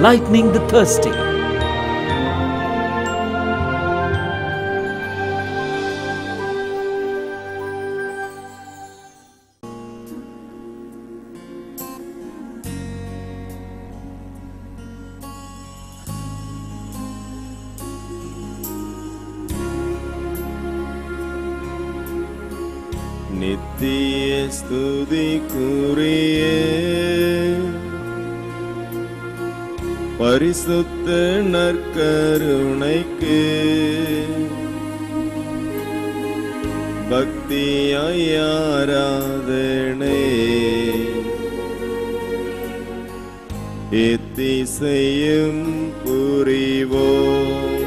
enlightening the thirsty. நித்திய ஸ்துதிக்குரிய பரிசுத்த நற்கருணைக்கு பக்தியாய் ஆராதனை எத்திசையும் புரிவோம்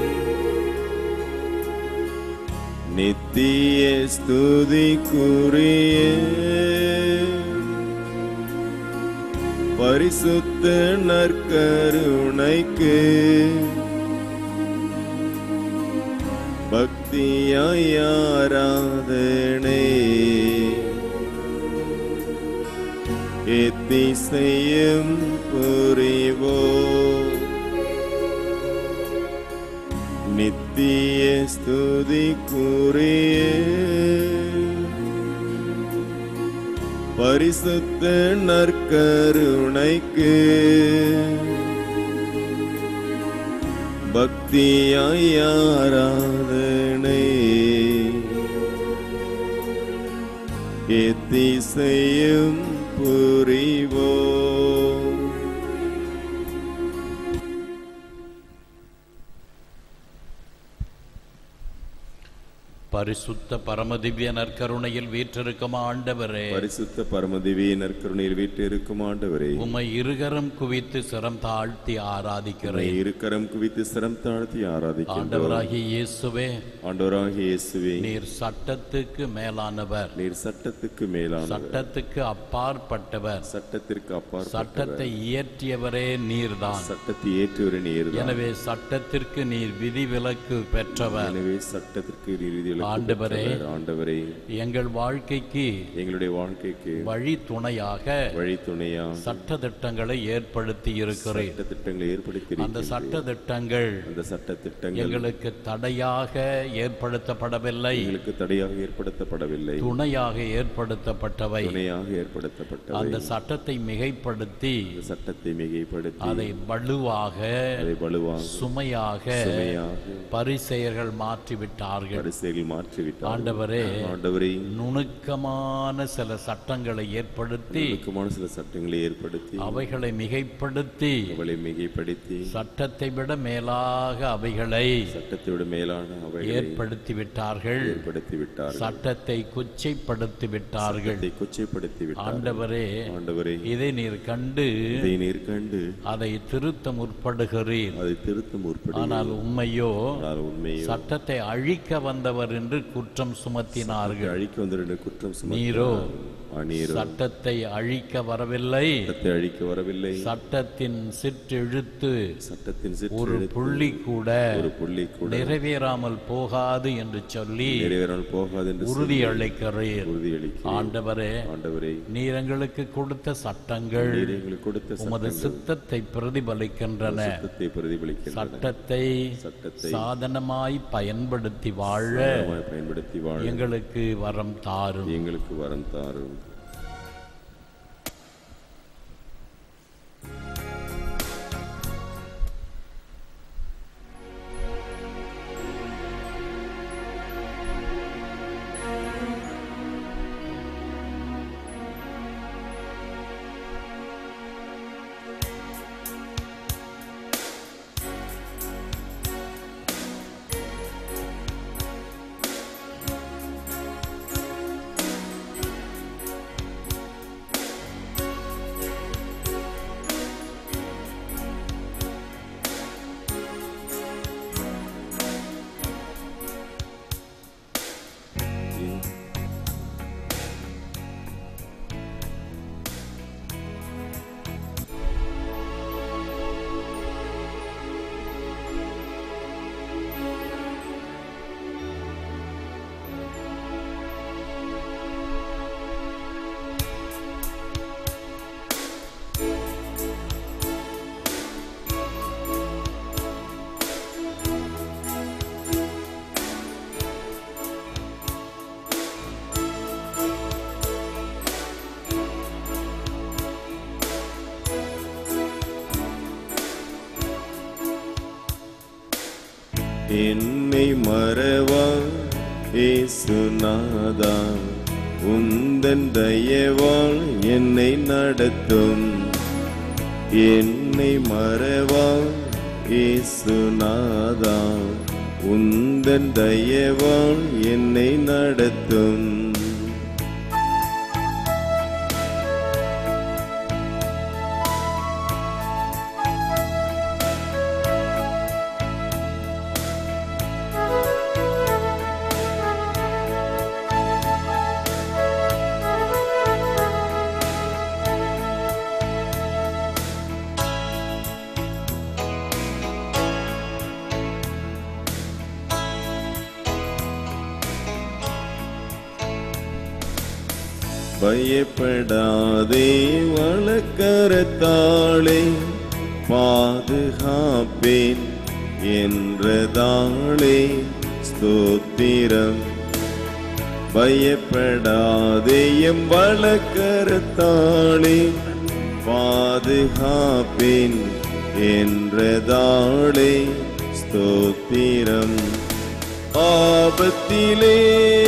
நித்திய ஸ்துதிக்குரிய பரிசுத்த நற்கருணைக்கு பக்தியாய் ஆராதனை எத்திசையும் புரிவோம் நித்திய ஸ்துதிக்குரிய பரிசுத்த நற்கருணைக்கு பக்தியாய் ஆராதனை எத்திசையும் புரிவோம் பரிசுத்த பரமதிவ்ய நற்கருணையில் வீற்றிருக்கும் ஆண்டவரே பரிசுத்த பரமதிவிய நற்கருணையில் வீட்டு இருக்கும் ஆண்டவரே உம்மை இருகரம் குவித்து சிரம் தாழ்த்தி உம்மை ஆராதிக்கிறேன் இருக்கரம் குவித்து சிரம் தாழ்த்தி ஆராதிக்கின்றோம் ஆண்டவராகிய இயேசுவே ஆண்டவராகிய இயேசுவே நீர் சட்டத்துக்கு மேலானவர் நீர் சட்டத்துக்கு மேலான சட்டத்துக்கு அப்பாற்பட்டவர் சட்டத்திற்கு அப்பாற்பட்டவர் சட்டத்தை இயற்றியவரே நீர்தான் சட்டத்தை ஏற்றுவரை நீர்தான் எனவே சட்டத்திற்கு நீர் விதிவிலக்கு பெற்றவர் எனவே சட்டத்திற்கு நீர் விதிவிலக்கு ஆண்டவரே. பெற்றவர். ஆண்டவரே எங்கள் வாழ்க்கைக்கு எங்களுடைய வாழ்க்கைக்கு வழி துணையாக வழி துணையா சட்ட திட்டங்களை ஏற்படுத்தி இருக்கிறேன் சட்ட திட்டங்களை ஏற்படுத்தி அந்த சட்ட திட்டங்கள் அந்த சட்ட திட்டங்கள் எங்களுக்கு தடையாக ஏற்படுத்தப்படவில்லை எங்களுக்கு தடையாக ஏற்படுத்தப்படவில்லை துணையாக ஏற்படுத்தப்பட்டவை துணையாக ஏற்படுத்தப்பட்டவை அந்த சட்டத்தை மிகைப்படுத்தி அந்த சட்டத்தை மிகைப்படுத்தி அதை வலுவாக அதை வலுவாக சுமையாக சுமையாக பரிசெயர்கள் மாற்றிவிட்டார்கள் வரிசையில் மாற்றிவிட்டார் ஆண்டவரே ஆண்டவரை நுணுக்கமான சில சட்டங்களை ஏற்படுத்தி நுணுக்கமான சில சட்டங்களை ஏற்படுத்தி அவைகளை மிகைப்படுத்தி அவளை மிகைப்படுத்தி சட்டத்தை விட மேலாக அவைகளை சட்டத்தை விட மேலான அவளை ஏற்படுத்தி விட்டார்கள் ஏற்படுத்தி விட்டார் சட்டத்தை கொச்சைப்படுத்தி விட்டார்கள் சட்டத்தை கொச்சைப்படுத்தி விட்டார் ஆண்டவரே ஆண்டவரே இதை நீர் கண்டு இதை நீர் கண்டு அதை திருத்த முற்படுகிறீர் அதை திருத்த முற்படுத்தி ஆனால் உண்மையோ ஆனால் உண்மையை சட்டத்தை அழிக்க வந்தவர் என்று குற்றம் சுமத்தினார்கள் அழிக்க வந்திருந்த குற்றம் நீரோ சுமத்தினார் நீரோ சட்டத்தை அழிக்க வரவில்லை சட்டத்தை அழிக்க வரவில்லை சட்டத்தின் சிற்றெழுத்து சட்டத்தின் ஒரு சிற்று புள்ளி கூட ஒரு புள்ளி கூட நிறைவேறாமல் போகாது என்று சொல்லி நிறைவேறாமல் போகாது என்று உறுதி அளிக்கிறீர் உறுதியளிக்க ஆண்டவரே ஆண்டவரே நீர் எங்களுக்கு கொடுத்த சட்டங்கள் நீர் எங்களுக்கு கொடுத்த உமது சித்தத்தை பிரதிபலிக்கின்றன சட்டத்தை பிரதிபலிக்கின்றன சட்டத்தை சட்டத்தை சாதனமாய் பயன்படுத்தி வாழ சாதகமாய் பயன்படுத்தி வாழ எங்களுக்கு வரம் தாரும் எங்களுக்கு வரம் தாரும் என்னை மறவா ஏசுநாதா உந்தன் தயவால் என்னை நடத்தும் என்னை மறவா ஏசுநாதா உந்தன் தயவால் என்னை நடத்தும் பயப்படாதே வழக்கரத்தாளே பாதுகாப்பேன் என்றதாளே ஸ்தோத்திரம் பயப்படாதே எம் வழக்கரத்தாளே பாதுகாப்பேன் என்றதாளே ஸ்தோத்திரம் ஆபத்திலே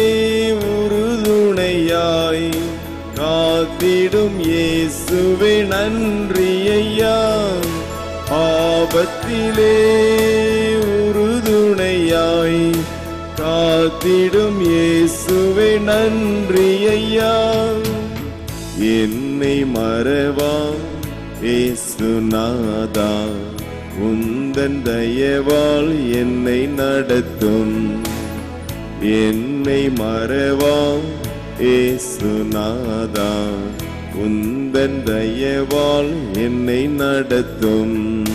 உறுதுணையாய் காத்திடும் இயேசுவே நன்றி ஐயா ஆபத்திலே உறுதுணையாய் காத்திடும் இயேசுவே நன்றி ஐயா என்னை மறவா ஏசுநாதா உந்தன் தயவால் என்னை நடத்தும் என்னை மறவா ஏசுநாதா உந்தன் தயவால் என்னை நடத்தும்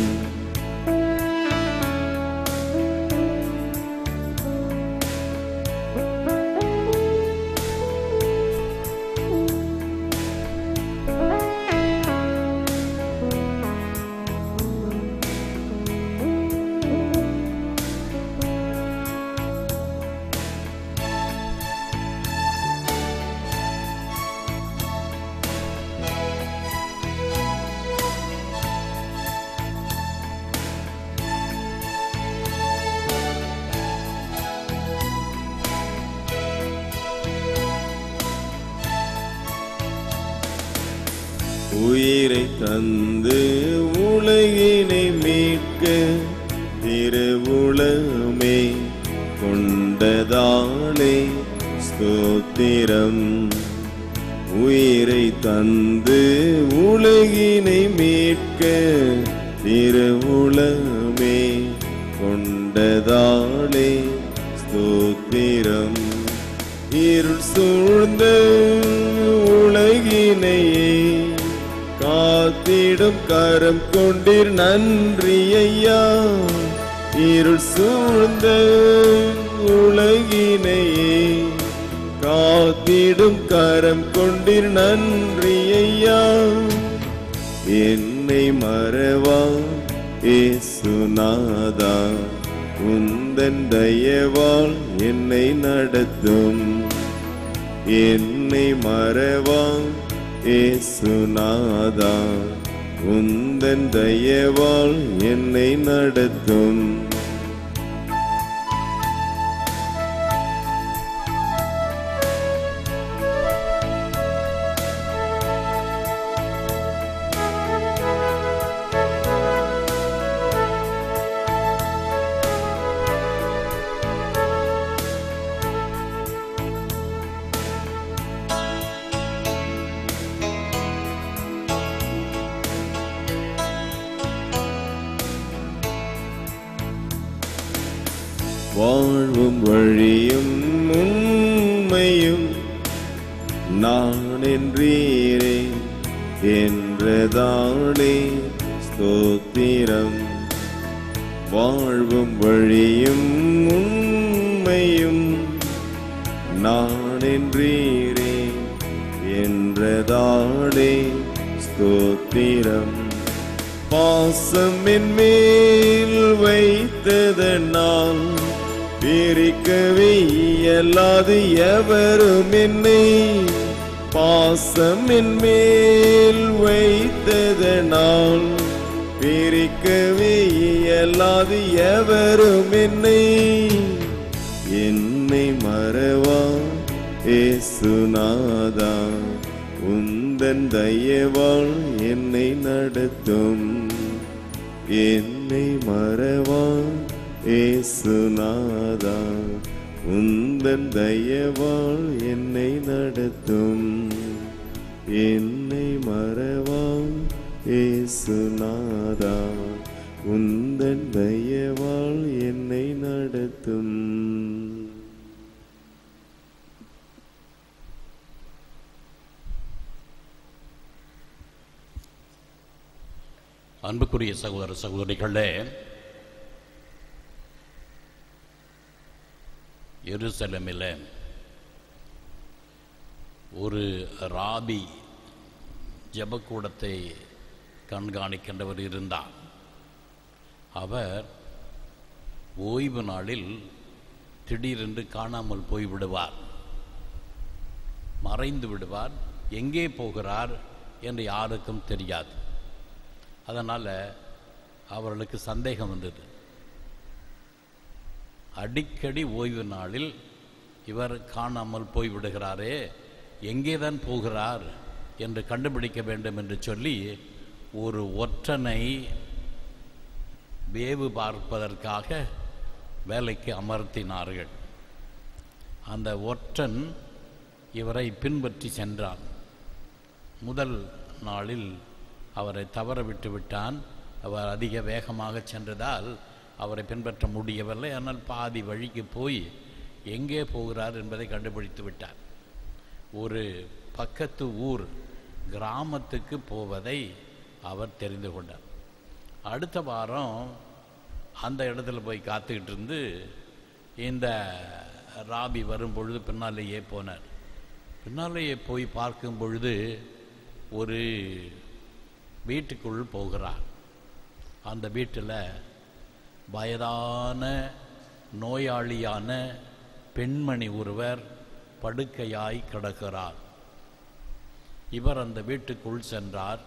உயிரை தந்து உலகினை மீட்க திருவுளமே கொண்டதாலே ஸ்தோத்திரம் உயிரை தந்து உலகினை மீட்க திருவுளமே கொண்டதாலே ஸ்தோத்திரம் இருள் சூழ்ந்த உலகினையே காத்திடும் கரம் கொண்டீர் நன்றி ஐயா இருள் சூழ்ந்த உலகினையே காத்திடும் கரம் கொண்டீர் நன்றி ஐயா என்னை மறவா ஏசுநாதா உந்தன் தயவால் என்னை நடத்தும் என்னை மறவா ஏசுநாதா உந்தன் தயவால் என்னை நடத்தும் வாழ்வும் வழியும் உண்மையும் நான் என்றீரே என்றதாளே ஸ்தோத்திரம் வாழ்வும் வழியும் உண்மையும் நான் என்றீரே என்றதாளே ஸ்தோத்திரம் பாசம் என் மேல் வைத்ததனால் பிரிக்கவே இயலாது எவரும் என்னை பாசம் என் மேல் வைத்ததனால் பிரிக்கவே இயலாது எவரும் என்னை என்னை மறவா ஏசுநாதா உந்தன் தயவால் என்னை நடத்தும் என்னை மறவா ஏசுநாதா உந்தன் தயவால் என்னை நடத்தும் என்னை மறவா ஏசுநாதா உந்தன் தயவால் என்னை நடத்தும் அன்புக்குரிய சகோதர சகோதரிகளே எருசலேமில் ஒரு ராபி ஜெபக்கூடத்தை கண்காணிக்கின்றவர் இருந்தார் அவர் ஓய்வு நாளில் திடீரென்று காணாமல் போய்விடுவார் மறைந்து விடுவார் எங்கே போகிறார் என்று யாருக்கும் தெரியாது அதனால் அவர்களுக்கு சந்தேகம் வந்தது அடிக்கடி ஓய்வு நாளில் இவர் காணாமல் போய்விடுகிறாரே எங்கே தான் போகிறார் என்று கண்டுபிடிக்க வேண்டும் என்று சொல்லி ஒரு ஒற்றனை வேவு பார்ப்பதற்காக வேலைக்கு அமர்த்தினார்கள் அந்த ஒற்றன் இவரை பின்பற்றி சென்றான் முதல் நாளில் அவரை தவற விட்டு விட்டான் அவர் அதிக வேகமாக சென்றதால் அவரை பின்பற்ற முடியவில்லை ஆனால் பாதி வழிக்கு போய் எங்கே போகிறார் என்பதை கண்டுபிடித்து விட்டார் ஒரு பக்கத்து ஊர் கிராமத்துக்கு போவதை அவர் தெரிந்து கொண்டார் அடுத்த வாரம் அந்த இடத்துல போய் காத்துக்கிட்டு இருந்து இந்த ராபி வரும் பொழுது பின்னாலேயே போனார் பின்னாலேயே போய் பார்க்கும் பொழுது ஒரு வீட்டுக்குள் போகிறார் அந்த வீட்டில் வயதான நோயாளியான பெண்மணி ஒருவர் படுக்கையாய் கிடக்கிறார் இவர் அந்த வீட்டுக்குள் சென்றார்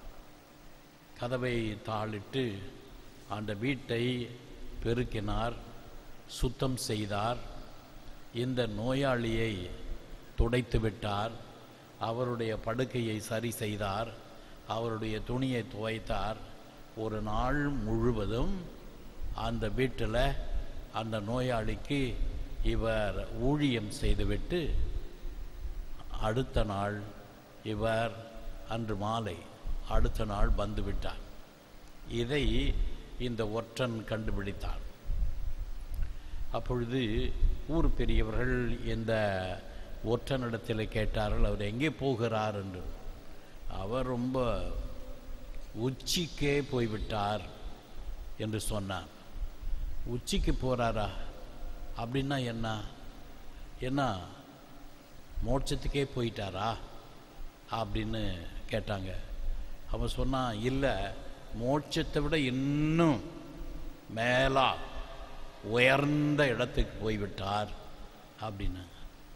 கதவை தாளிட்டு அந்த வீட்டை பெருக்கினார் சுத்தம் செய்தார் இந்த நோயாளியை துடைத்து விட்டார் அவருடைய படுக்கையை சரி செய்தார் அவருடைய துணியை துவைத்தார் ஒரு நாள் முழுவதும் அந்த வீட்டில் அந்த நோயாளிக்கு இவர் ஊழியம் செய்துவிட்டு அடுத்த நாள் இவர் அன்று மாலை அடுத்த நாள் வந்துவிட்டார் இதை இந்த ஒற்றன் கண்டுபிடித்தார் அப்பொழுது ஊர் பெரியவர்கள் இந்த ஒற்றனிடத்தில் கேட்டார்கள் அவர் எங்கே போகிறார் என்று அவர் ரொம்ப உச்சிக்கே போய்விட்டார் என்று சொன்னார் உச்சிக்கு போகிறாரா அப்படின்னா என்ன என்ன மோட்சத்துக்கே போயிட்டாரா அப்படின்னு கேட்டாங்க அவன் சொன்னான் இல்லை மோட்சத்தை விட இன்னும் மேலா உயர்ந்த இடத்துக்கு போய்விட்டார் அப்படின்னாங்க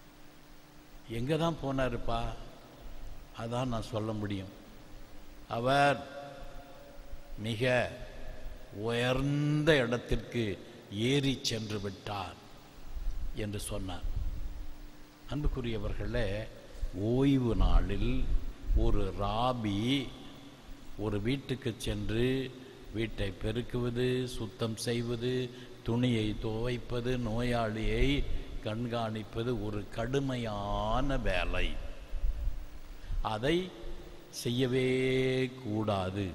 எங்கே தான் போனாருப்பா அதான் நான் சொல்ல முடியும் அவர் மிக உயர்ந்த இடத்திற்கு ஏறி சென்று விட்டார் என்று சொன்னார் அன்புக்குரியவர்களே ஓய்வு நாளில் ஒரு ராபி ஒரு வீட்டுக்கு சென்று வீட்டை பெருக்குவது சுத்தம் செய்வது துணியை துவைப்பது நோயாளியை கண்காணிப்பது ஒரு கடுமையான வேலை அதை செய்யவே கூடாது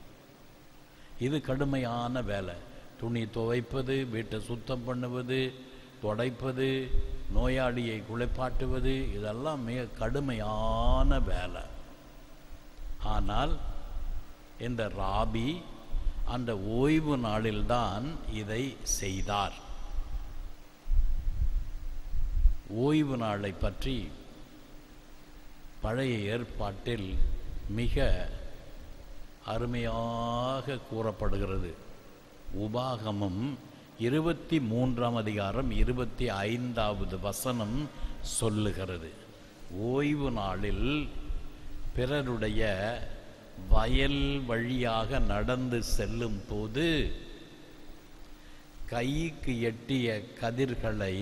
இது கடுமையான வேலை துணி துவைப்பது வீட்டை சுத்தம் பண்ணுவது துடைப்பது நோயாளியை குளிப்பாட்டுவது இதெல்லாம் மிக கடுமையான வேலை ஆனால் இந்த ராபி அந்த ஓய்வு நாளில்தான் இதை செய்தார் ஓய்வு நாளை பற்றி பழைய ஏற்பாட்டில் மிக அருமையாக கூறப்படுகிறது உபாகமம் இருபத்தி மூன்றாம் அதிகாரம் இருபத்தி ஐந்தாவது வசனம் சொல்லுகிறது ஓய்வு நாளில் பிறருடைய வயல் வழியாக நடந்து செல்லும் போது கைக்கு எட்டிய கதிர்களை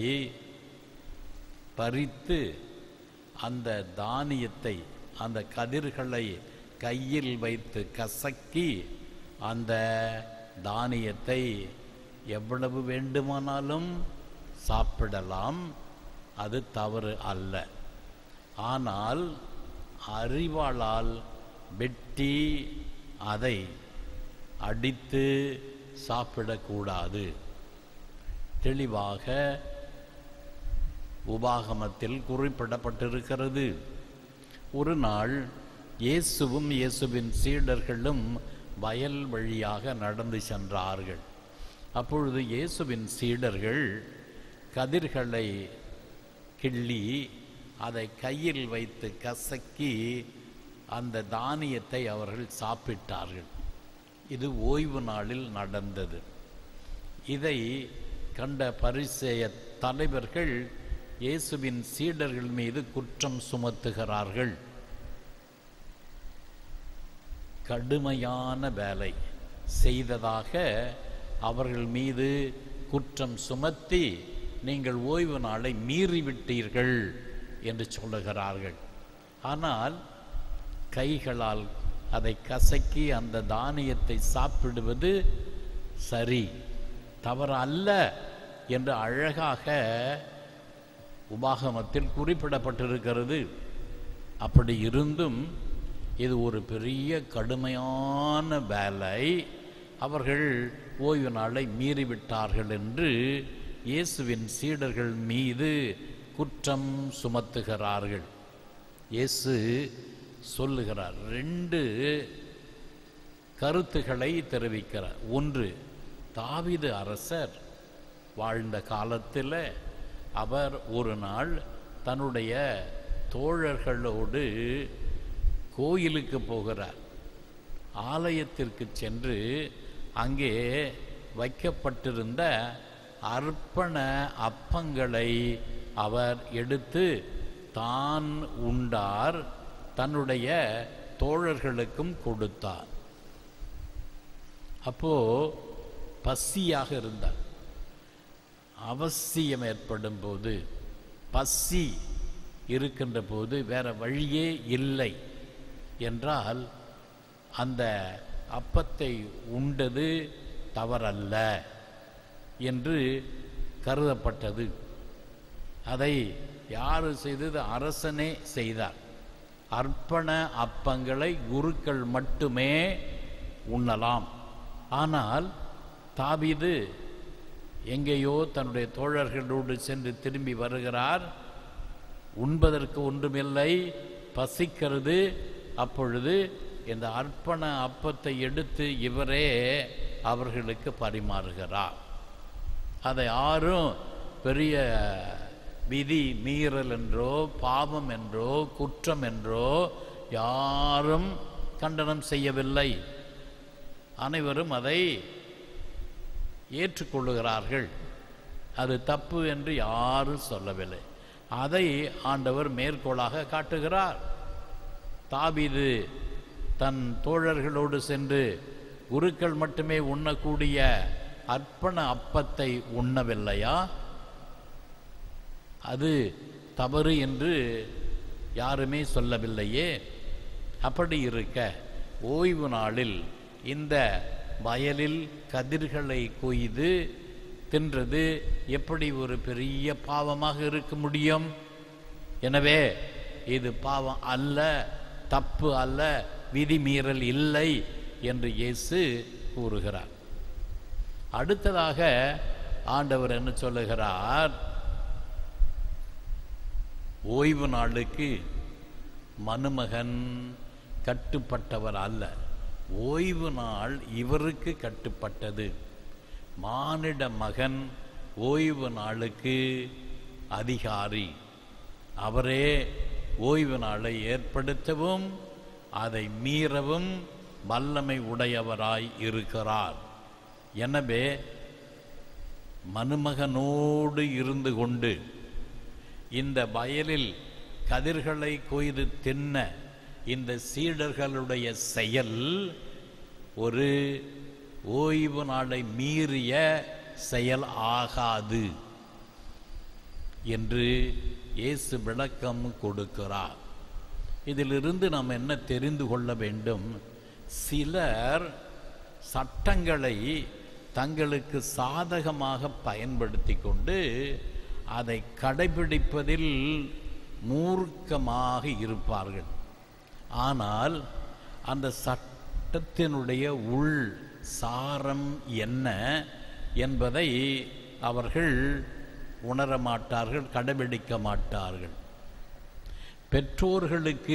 பறித்து அந்த தானியத்தை அந்த கதிர்களை கையில் வைத்து கசக்கி அந்த தானியத்தை எவ்வளவு வேண்டுமானாலும் சாப்பிடலாம் அது தவறு அல்ல ஆனால் அறிவாளால் வெட்டி அதை அடித்து சாப்பிடக்கூடாது தெளிவாக உபாகமத்தில் குறிப்பிடப்பட்டிருக்கிறது ஒரு நாள் இயேசுவும் இயேசுவின் சீடர்களும் வயல் வழியாக நடந்து சென்றார்கள் அப்பொழுது இயேசுவின் சீடர்கள் கதிர்களை கிள்ளி அதை கையில் வைத்து கசக்கி அந்த தானியத்தை அவர்கள் சாப்பிட்டார்கள் இது ஓய்வு நாளில் நடந்தது இதை கண்ட பரிசேய தலைவர்கள் இயேசுவின் சீடர்கள் மீது குற்றம் சுமத்துகிறார்கள் கடுமையான வேலை செய்ததாக அவர்கள் மீது குற்றம் சுமத்தி நீங்கள் ஓய்வு நாளை மீறிவிட்டீர்கள் என்று சொல்லுகிறார்கள் ஆனால் கைகளால் அதை கசக்கி அந்த தானியத்தை சாப்பிடுவது சரி தவறு அல்ல என்று அழகாக உபாகமத்தில் குறிப்பிடப்பட்டிருக்கிறது அப்படி இருந்தும் இது ஒரு பெரிய கடுமையான வேலை அவர்கள் ஓய்வு நாளை மீறிவிட்டார்கள் என்று இயேசுவின் சீடர்கள் மீது குற்றம் சுமத்துகிறார்கள் இயேசு சொல்லுகிறார் ரெண்டு கருத்துக்களை தெரிவிக்கிறார் ஒன்று தாவீது அரசர் வாழ்ந்த காலத்தில் அவர் ஒரு நாள் தன்னுடைய தோழர்களோடு கோயிலுக்கு போகிறார் ஆலயத்திற்கு சென்று அங்கே வைக்கப்பட்டிருந்த அர்ப்பண அப்பங்களை அவர் எடுத்து தான் உண்டார் தன்னுடைய தோழர்களுக்கும் கொடுத்தார் அப்போ பசியாக இருந்தார் அவசியம் ஏற்படும் போது பசி இருக்கின்ற போது வேற வழியே இல்லை என்றால் அந்த அப்பத்தை உண்டது தவறல்ல என்று கருதப்பட்டது அதை யார் செய்தது அரசனே செய்தார் அர்ப்பண அப்பங்களை குருக்கள் மட்டுமே உண்ணலாம் ஆனால் தாவீது எங்கேயோ தன்னுடைய தோழர்களோடு சென்று திரும்பி வருகிறார் உண்பதற்கு ஒன்றுமில்லை பசிக்கிறது அப்பொழுது இந்த அர்ப்பண அப்பத்தை எடுத்து இவரே அவர்களுக்கு பரிமாறுகிறார் அதை யாரும் பெரிய விதி மீறல் என்றோ பாவம் என்றோ குற்றம் என்றோ யாரும் கண்டனம் செய்யவில்லை அனைவரும் அதை ஏற்றுக்கொள்ளுகிறார்கள் அது தப்பு என்று யாரும் சொல்லவில்லை அதை ஆண்டவர் மேற்கோளாக காட்டுகிறார் தாபீது தன் தோழர்களோடு சென்று குருக்கள் மட்டுமே உண்ணக்கூடிய அர்ப்பண அப்பத்தை உண்ணவில்லையா அது தவறு என்று யாருமே சொல்லவில்லையே அப்படி இருக்க ஓய்வு நாளில் இந்த வயலில் கதிர்களை கொய்து தின்றது எப்படி ஒரு பெரிய பாவமாக இருக்க முடியும் எனவே இது பாவம் அல்ல தப்பு அல்ல விதிமீறல் இல்லை என்று இயேசு கூறுகிறார் அடுத்ததாக ஆண்டவர் என்ன சொல்லுகிறார் ஓய்வு நாளுக்கு மனுமகன் கட்டுப்பட்டவர் அல்ல ஓய்வு நாள் இவருக்கு கட்டுப்பட்டது மானிட மகன் ஓய்வு நாளுக்கு அதிகாரி அவரே ஓய்வு நாளை ஏற்படுத்தவும் அதை மீறவும் வல்லமை உடையவராய் இருக்கிறார் எனவே மனுமகனோடு இருந்து கொண்டு இந்த வயலில் கதிர்களை கொய்து தின்ன இந்த சீடர்களுடைய செயல் ஒரு ஓய்வு நாளை மீறிய செயல் ஆகாது என்று இயேசு விளக்கம் கொடுக்கிறார் இதிலிருந்து நாம் என்ன தெரிந்து கொள்ள வேண்டும் சிலர் சட்டங்களை தங்களுக்கு சாதகமாக பயன்படுத்தி கொண்டு அதை கடைபிடிப்பதில் மூர்க்கமாக இருப்பார்கள் ஆனால் அந்த சட்டத்தினுடைய உள் சாரம் என்ன என்பதை அவர்கள் உணர மாட்டார்கள் கடைபிடிக்க மாட்டார்கள் பெற்றோர்களுக்கு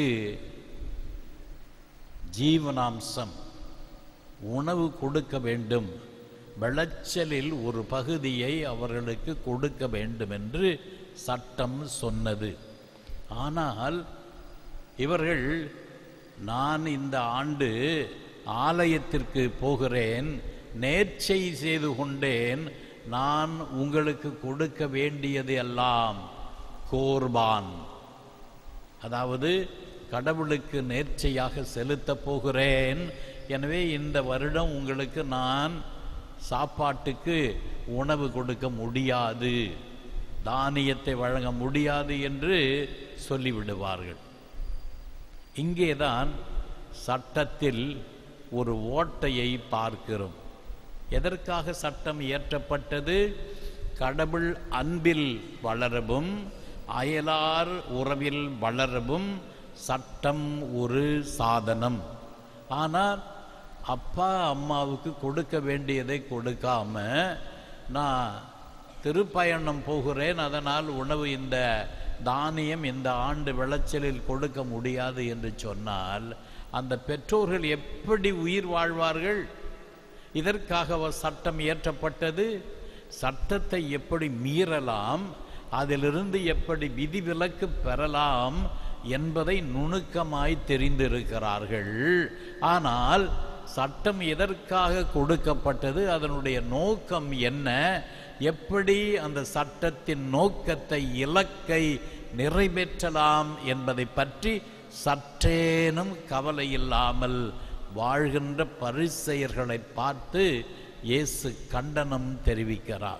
ஜீவனாம்சம் உணவு கொடுக்க வேண்டும் விளைச்சலில் ஒரு பகுதியை அவர்களுக்கு கொடுக்க வேண்டும் என்று சட்டம் சொன்னது ஆனால் இவர்கள் நான் இந்த ஆண்டு ஆலயத்திற்கு போகிறேன் நேர்ச்சை செய்து கொண்டேன் நான் உங்களுக்கு கொடுக்க வேண்டியது எல்லாம் கோர்பான் அதாவது கடவுளுக்கு நேர்ச்சையாக செலுத்தப் போகிறேன் எனவே இந்த வருடம் உங்களுக்கு நான் சாப்பாட்டுக்கு உணவு கொடுக்க முடியாது தானியத்தை வழங்க முடியாது என்று சொல்லிவிடுவார்கள் இங்கேதான் சட்டத்தில் ஒரு ஓட்டையை பார்க்கிறோம் எதற்காக சட்டம் இயற்றப்பட்டது கடவுள் அன்பில் வளரவும் அயலார் உறவில் வளரவும் சட்டம் ஒரு சாதனம் ஆனால் அப்பா அம்மாவுக்கு கொடுக்க வேண்டியதை கொடுக்காம நான் திருப்பயணம் போகிறேன் அதனால் உணவு இந்த தானியம் இந்த ஆண்டு விளைச்சலில் கொடுக்க முடியாது என்று சொன்னால் அந்த பெற்றோர்கள் எப்படி உயிர் வாழ்வார்கள் இதற்காக அவர் சட்டம் இயற்றப்பட்டது சட்டத்தை எப்படி மீறலாம் அதிலிருந்து எப்படி விதிவிலக்கு பெறலாம் என்பதை நுணுக்கமாய் தெரிந்திருக்கிறார்கள் ஆனால் சட்டம் எதற்காக கொடுக்கப்பட்டது அதனுடைய நோக்கம் என்ன எப்படி அந்த சட்டத்தின் நோக்கத்தை இலக்கை நிறைவேற்றலாம் என்பதை பற்றி சற்றேனும் கவலை இல்லாமல் வாழ்கின்ற பரிசெயர்களை பார்த்து இயேசு கண்டனம் தெரிவிக்கிறார்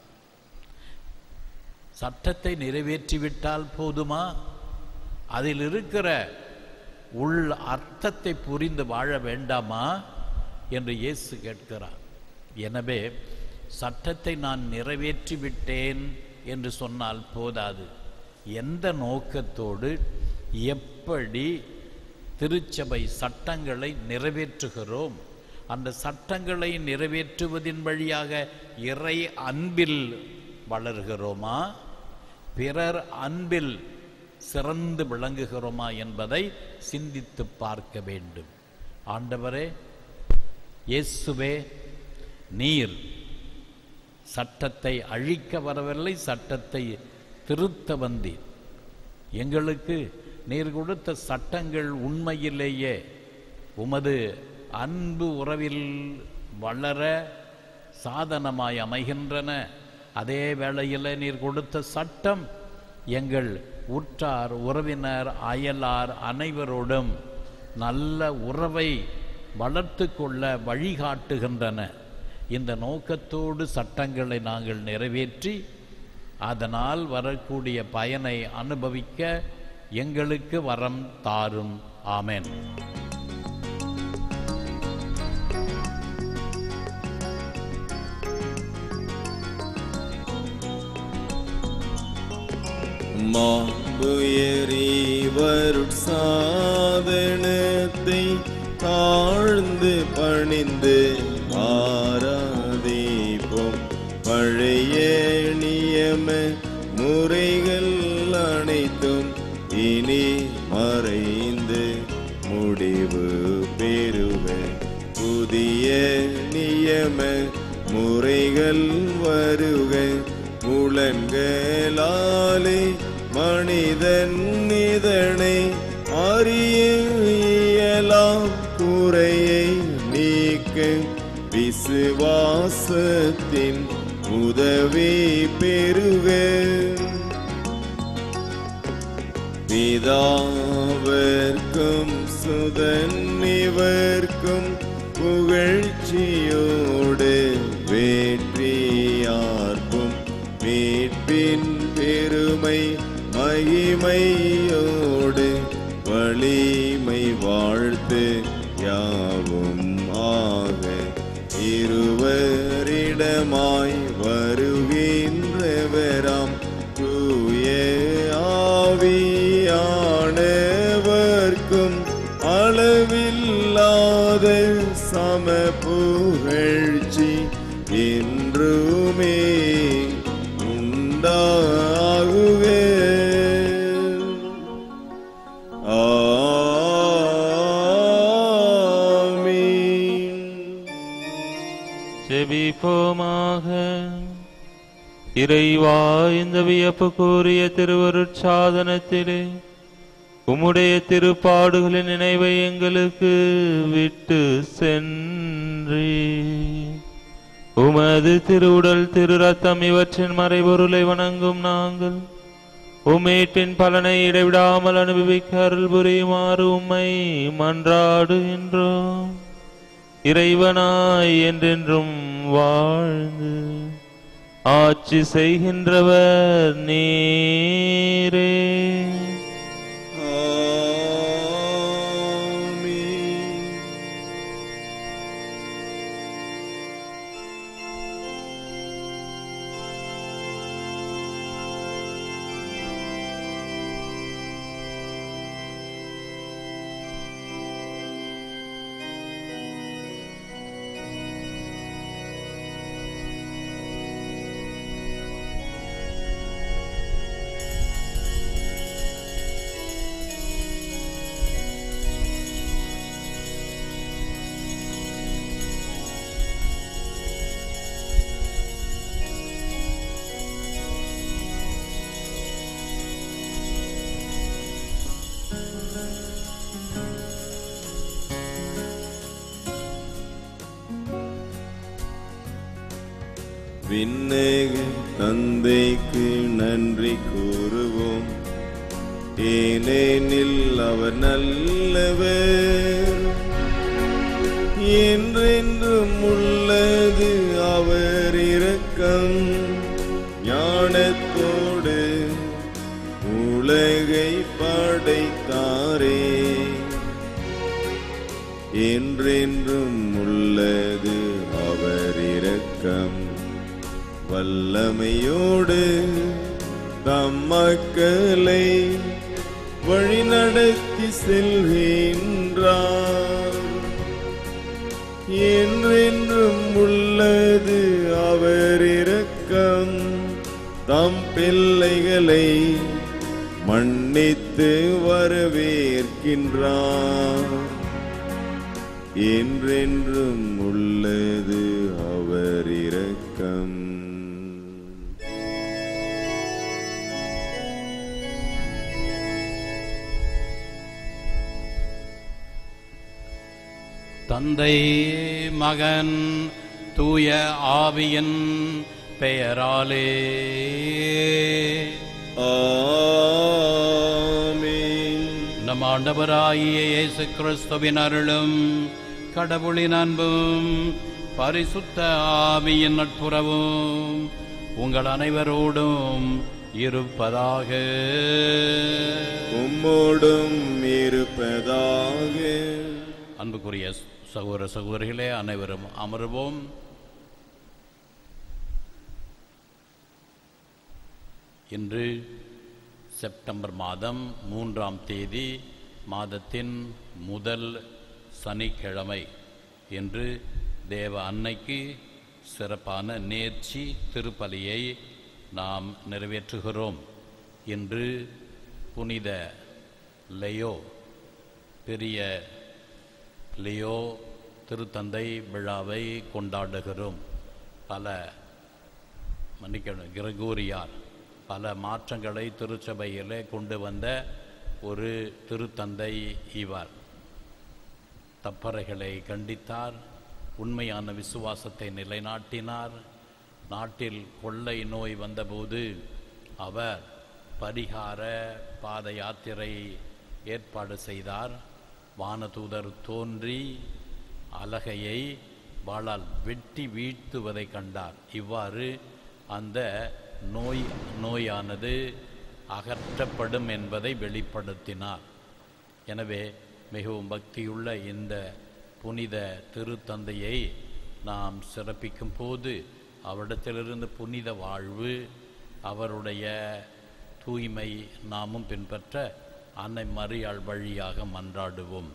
சட்டத்தை நிறைவேற்றிவிட்டால் போதுமா அதில் இருக்கிற உள் அர்த்தத்தை புரிந்து வாழ வேண்டாமா என்று இயேசு கேட்கிறார் எனவே சட்டத்தை நான் நிறைவேற்றி விட்டேன் என்று சொன்னால் போதாது எந்த நோக்கத்தோடு எப்படி திருச்சபை சட்டங்களை நிறைவேற்றுகிறோம் அந்த சட்டங்களை நிறைவேற்றுவதின் வழியாக இறை அன்பில் வளர்கிறோமா பிறர் அன்பில் சிறந்து விளங்குகிறோமா என்பதை சிந்தித்து பார்க்க வேண்டும் ஆண்டவரே இயேசுவே நீர் சட்டத்தை அழிக்க வரவில்லை சட்டத்தை திருத்த வந்தீர் எங்களுக்கு நீர் கொடுத்த சட்டங்கள் உண்மையிலேயே உமது அன்பு உறவில் வளர சாதனமாய் அமைகின்றன அதே வேளையில் நீர் கொடுத்த சட்டம் எங்கள் உற்றார் உறவினர் அயலார் அனைவரோடும் நல்ல உறவை வளர்த்து கொள்ள வழிகாட்டுகின்றன இந்த நோக்கத்தோடு சட்டங்களை நாங்கள் நிறைவேற்றி அதனால் வரக்கூடிய பயனை அனுபவிக்க எங்களுக்கு வரம் தாரும் ஆமென் மாபுயரீவருட்சாதனத்தை தாழ்ந்து பணிந்து ஆராதிப்போம் பழைய நியம முறைகள் அனைத்தும் இனி மறைந்து முடிவு பெறுவ புதிய நியம முறைகள் வருக முழங்களாலே மனிதன் இதனை அறிய இயலாம் குறையை நீக்க விசுவாசத்தின் உதவி பெறுக பிதாவர்க்கும் சுதன் இவர்க்கும் புகழ்ச்சியோடு வேற்றியார்க்கும் மீட்பின் பெருமை மகிமையோடு வலிமை வாழ்த்து யாவும் ஆக இருவரிடமாய் வருகின்றவராம் தூய ஆவியானவர்க்கும் அளவில்லாத சம புகழ்ச்சி என்றுமே உண்டாகுக ஆமீன் ஜெபிப்போமாக இறைவா இந்த வியப்பு கூறிய திருவருட்சாதனத்திலே உம்முடைய திருப்பாடுகளின் நினைவை எங்களுக்கு விட்டு சென்றி உமது திருவுடல் திரு ரத்தம் இவற்றின் மறைபொருளை வணங்கும் நாங்கள் உம்மேட்டின் பலனை இடைவிடாமல் அனுபவிக்க அருள் புரியுமாறு உம்மை மன்றாடுகின்றோம் இறைவனாய் என்றென்றும் வாழ்ந்து ஆட்சி செய்கின்றவர் நீரே ஆமீன் விண்ணேக தந்தைக்கு நன்றி கூறுவோம் ஏனெனில் அவர் நல்லவர் என்றென்றும் உள்ளது அவர் இரக்கம் ஞானத்தோடு உலகை படைத்தாரே என்றென்றும் உள்ளது அவர் இரக்கம் வல்லமையோடு தம் மக்களை வழிநடத்தி செல்கின்றார் என்றென்றும் உள்ளது அவர் இரக்கம் தம் பிள்ளைகளை மன்னித்து வரவேற்கின்றார் என்றென்றும் உள்ளது அவர் இரக்கம் தந்தை மகன் தூய ஆவியின் பெயராலே ஆமென் நம் ஆண்டவராகிய இயேசு கிறிஸ்துவின் அருளும் கடவுளின் அன்பும் பரிசுத்த ஆவியின் நட்புறவும் உங்கள் அனைவரோடும் இருப்பதாக உம்மோடும் இருப்பதாக அன்புக்குரிய சகோதர சகோதரிகளே அனைவரும் அமருவோம் இன்று செப்டம்பர் மாதம் மூன்றாம் தேதி மாதத்தின் முதல் சனிக்கிழமை என்று தேவ அன்னைக்கு சிறப்பான நேர்ச்சி திருப்பலியை நாம் நிறைவேற்றுகிறோம் இன்று புனித லெயோ பெரிய லியோ திருத்தந்தை விழாவை கொண்டாடுகிறோம் பல மன்னிக்கணும் கிரகோரியார் பல மாற்றங்களை திருச்சபையிலே கொண்டு வந்த ஒரு திருத்தந்தை இவர் தப்பறைகளை கண்டித்தார் உண்மையான விசுவாசத்தை நிலைநாட்டினார் நாட்டில் கொள்ளை நோய் வந்தபோது அவர் பரிகார பாத யாத்திரை ஏற்பாடு செய்தார் வானதூதர் தோன்றி அலகையை வாளால் வெட்டி வீழ்த்துவதை கண்டார் இவ்வாறு அந்த நோய் நோயானது அகற்றப்படும் என்பதை வெளிப்படுத்தினார் எனவே மிகவும் பக்தியுள்ள இந்த புனித திருத்தந்தையை நாம் சிறப்பிக்கும் போது அவரிடத்திலிருந்து புனித வாழ்வு அவருடைய தூய்மை நாமும் பின்பற்ற அன்னை மரியாள் வழியாக மன்றாடுவோம்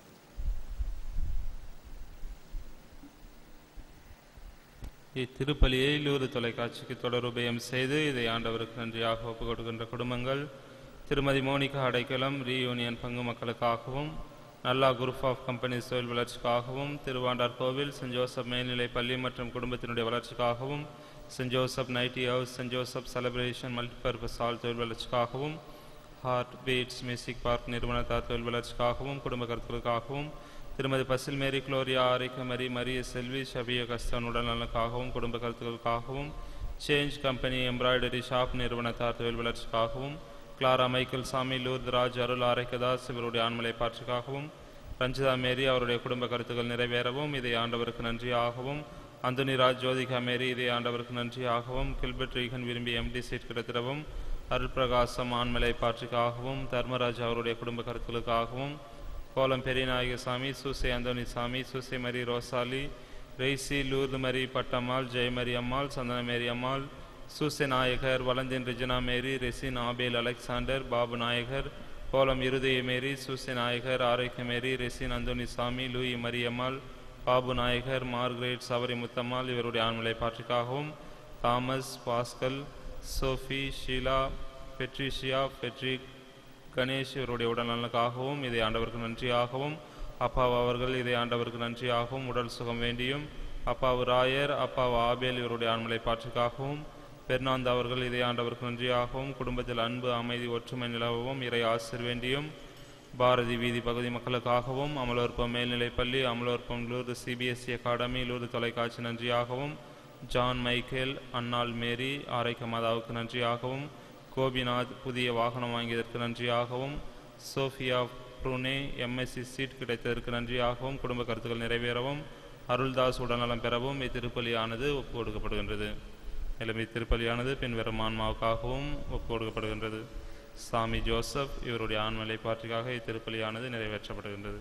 இத்திருப்பலியை லூறு தொலைக்காட்சிக்கு தொடர் உபயம் செய்து இதை ஆண்டவருக்கு நன்றியாக ஒப்புக் கொடுக்கின்ற குடும்பங்கள் திருமதி மோனிகா அடைக்கலம் ரீயூனியன் பங்கு மக்களுக்காகவும் நல்லா குரூப் ஆஃப் கம்பெனிஸ் தொழில் வளர்ச்சிக்காகவும் திருவாண்டார் கோவில் சென்ட் ஜோசப் மேல்நிலைப் பள்ளி மற்றும் குடும்பத்தினுடைய வளர்ச்சிக்காகவும் Saint Joseph nighty house Saint Joseph celebration multipurpose hall தொழில் வளர்ச்சிக்காகவும் ஹார்ட் பீட்ஸ் மியூசிக் பார்க் நிறுவனத்தார் தொழில் வளர்ச்சிக்காகவும் குடும்ப கருத்துக்களுக்காகவும் திருமதி பசில் மேரி குளோரியா ஆரிக்க மரி மரிய செல்வி ஷபிய கஸ்தான் உடல்நலனுக்காகவும் குடும்ப கருத்துக்களுக்காகவும் சேஞ்ச் கம்பெனி எம்ப்ராய்டரி ஷாப் நிறுவனத்தார் தொழில் வளர்ச்சிக்காகவும் கிளாரா மைக்கேல் சாமி லூர்தராஜ் அருள் ஆரைக்கதாஸ் இவருடைய ஆண்மலை பாற்றுக்காகவும் ரஞ்சிதா மேரி அவருடைய குடும்ப கருத்துக்கள் நிறைவேறவும் இதை ஆண்டவருக்கு நன்றியாகவும் அந்தனிராஜ் ஜோதிகா மேரி இதை ஆண்டவருக்கு நன்றியாகவும் கில்பர்ட் ரீகன் விரும்பி எம்டி சீட் கிடைத்திடவும் அருள் பிரகாசம் ஆண்மலை பாற்றுக்காகவும் தர்மராஜ் அவருடைய குடும்ப கருத்துக்களுக்காகவும் கோலம் பெரியநாயகசாமி Susai Anthoni Sami Susai Mari Rosalie Raisy Lourdu Mari Pattammal Jeyamari Ammal Santhana Mary Ammal Susai Nayagar Valentine Regina Mary Resin Abel Alexander Babu Nayagar கோலம் Irudaya Mary Susai Nayagar Arokia Mary Resin Anthoni Sami Louis Mariyammal Babu Nayagar Margaret Savari Muthammal இவருடைய ஆண்மலை பாற்றுக்காகவும் Thomas Pascal Sophie Sheila Patricia Patrick Ganesh இவருடைய உடல் நலனுக்காகவும் இதை ஆண்டவருக்கு நன்றியாகவும் அப்பாவு அவர்கள் இதை ஆண்டவருக்கு நன்றியாகவும் உடல் சுகம் வேண்டியும் அப்பாவு ராயர் அப்பாவு ஆபேல் இவருடைய ஆண்மலை பாற்றுக்காகவும் பெர்னாந்த் அவர்கள் இதை ஆண்டவருக்கு நன்றியாகவும் குடும்பத்தில் அன்பு அமைதி ஒற்றுமை நிலவவும் இறை ஆசிர் வேண்டியும் பாரதி வீதி பகுதி மக்களுக்காகவும் அமலோற்பம் மேல்நிலைப்பள்ளி அமலோற்பம் லூர்து சிபிஎஸ்இ அகாடமி லூர்து தொலைக்காட்சி நன்றியாகவும் ஜான் மைக்கேல் அன்னாள் மேரி ஆரைக்க மாதாவுக்கு நன்றியாகவும் கோபிநாத் புதிய வாகனம் வாங்கியதற்கு நன்றியாகவும் சோஃபியா ப்ரூனே எம்எஸ்சி சீட் கிடைத்ததற்கு நன்றியாகவும் குடும்ப கருத்துக்கள் நிறைவேறவும் அருள்தாஸ் உடல்நலம் பெறவும் இத்திருப்பலியானது ஒப்பு கொடுக்கப்படுகின்றது மேலும் இத்திருப்பலியானது பின்வரும் ஆன்மாவுக்காகவும் ஒப்பு கொடுக்கப்படுகின்றது சாமி ஜோசப் இவருடைய ஆண்மலை பாற்றிக்காக இத்திருப்பலியானது நிறைவேற்றப்படுகின்றது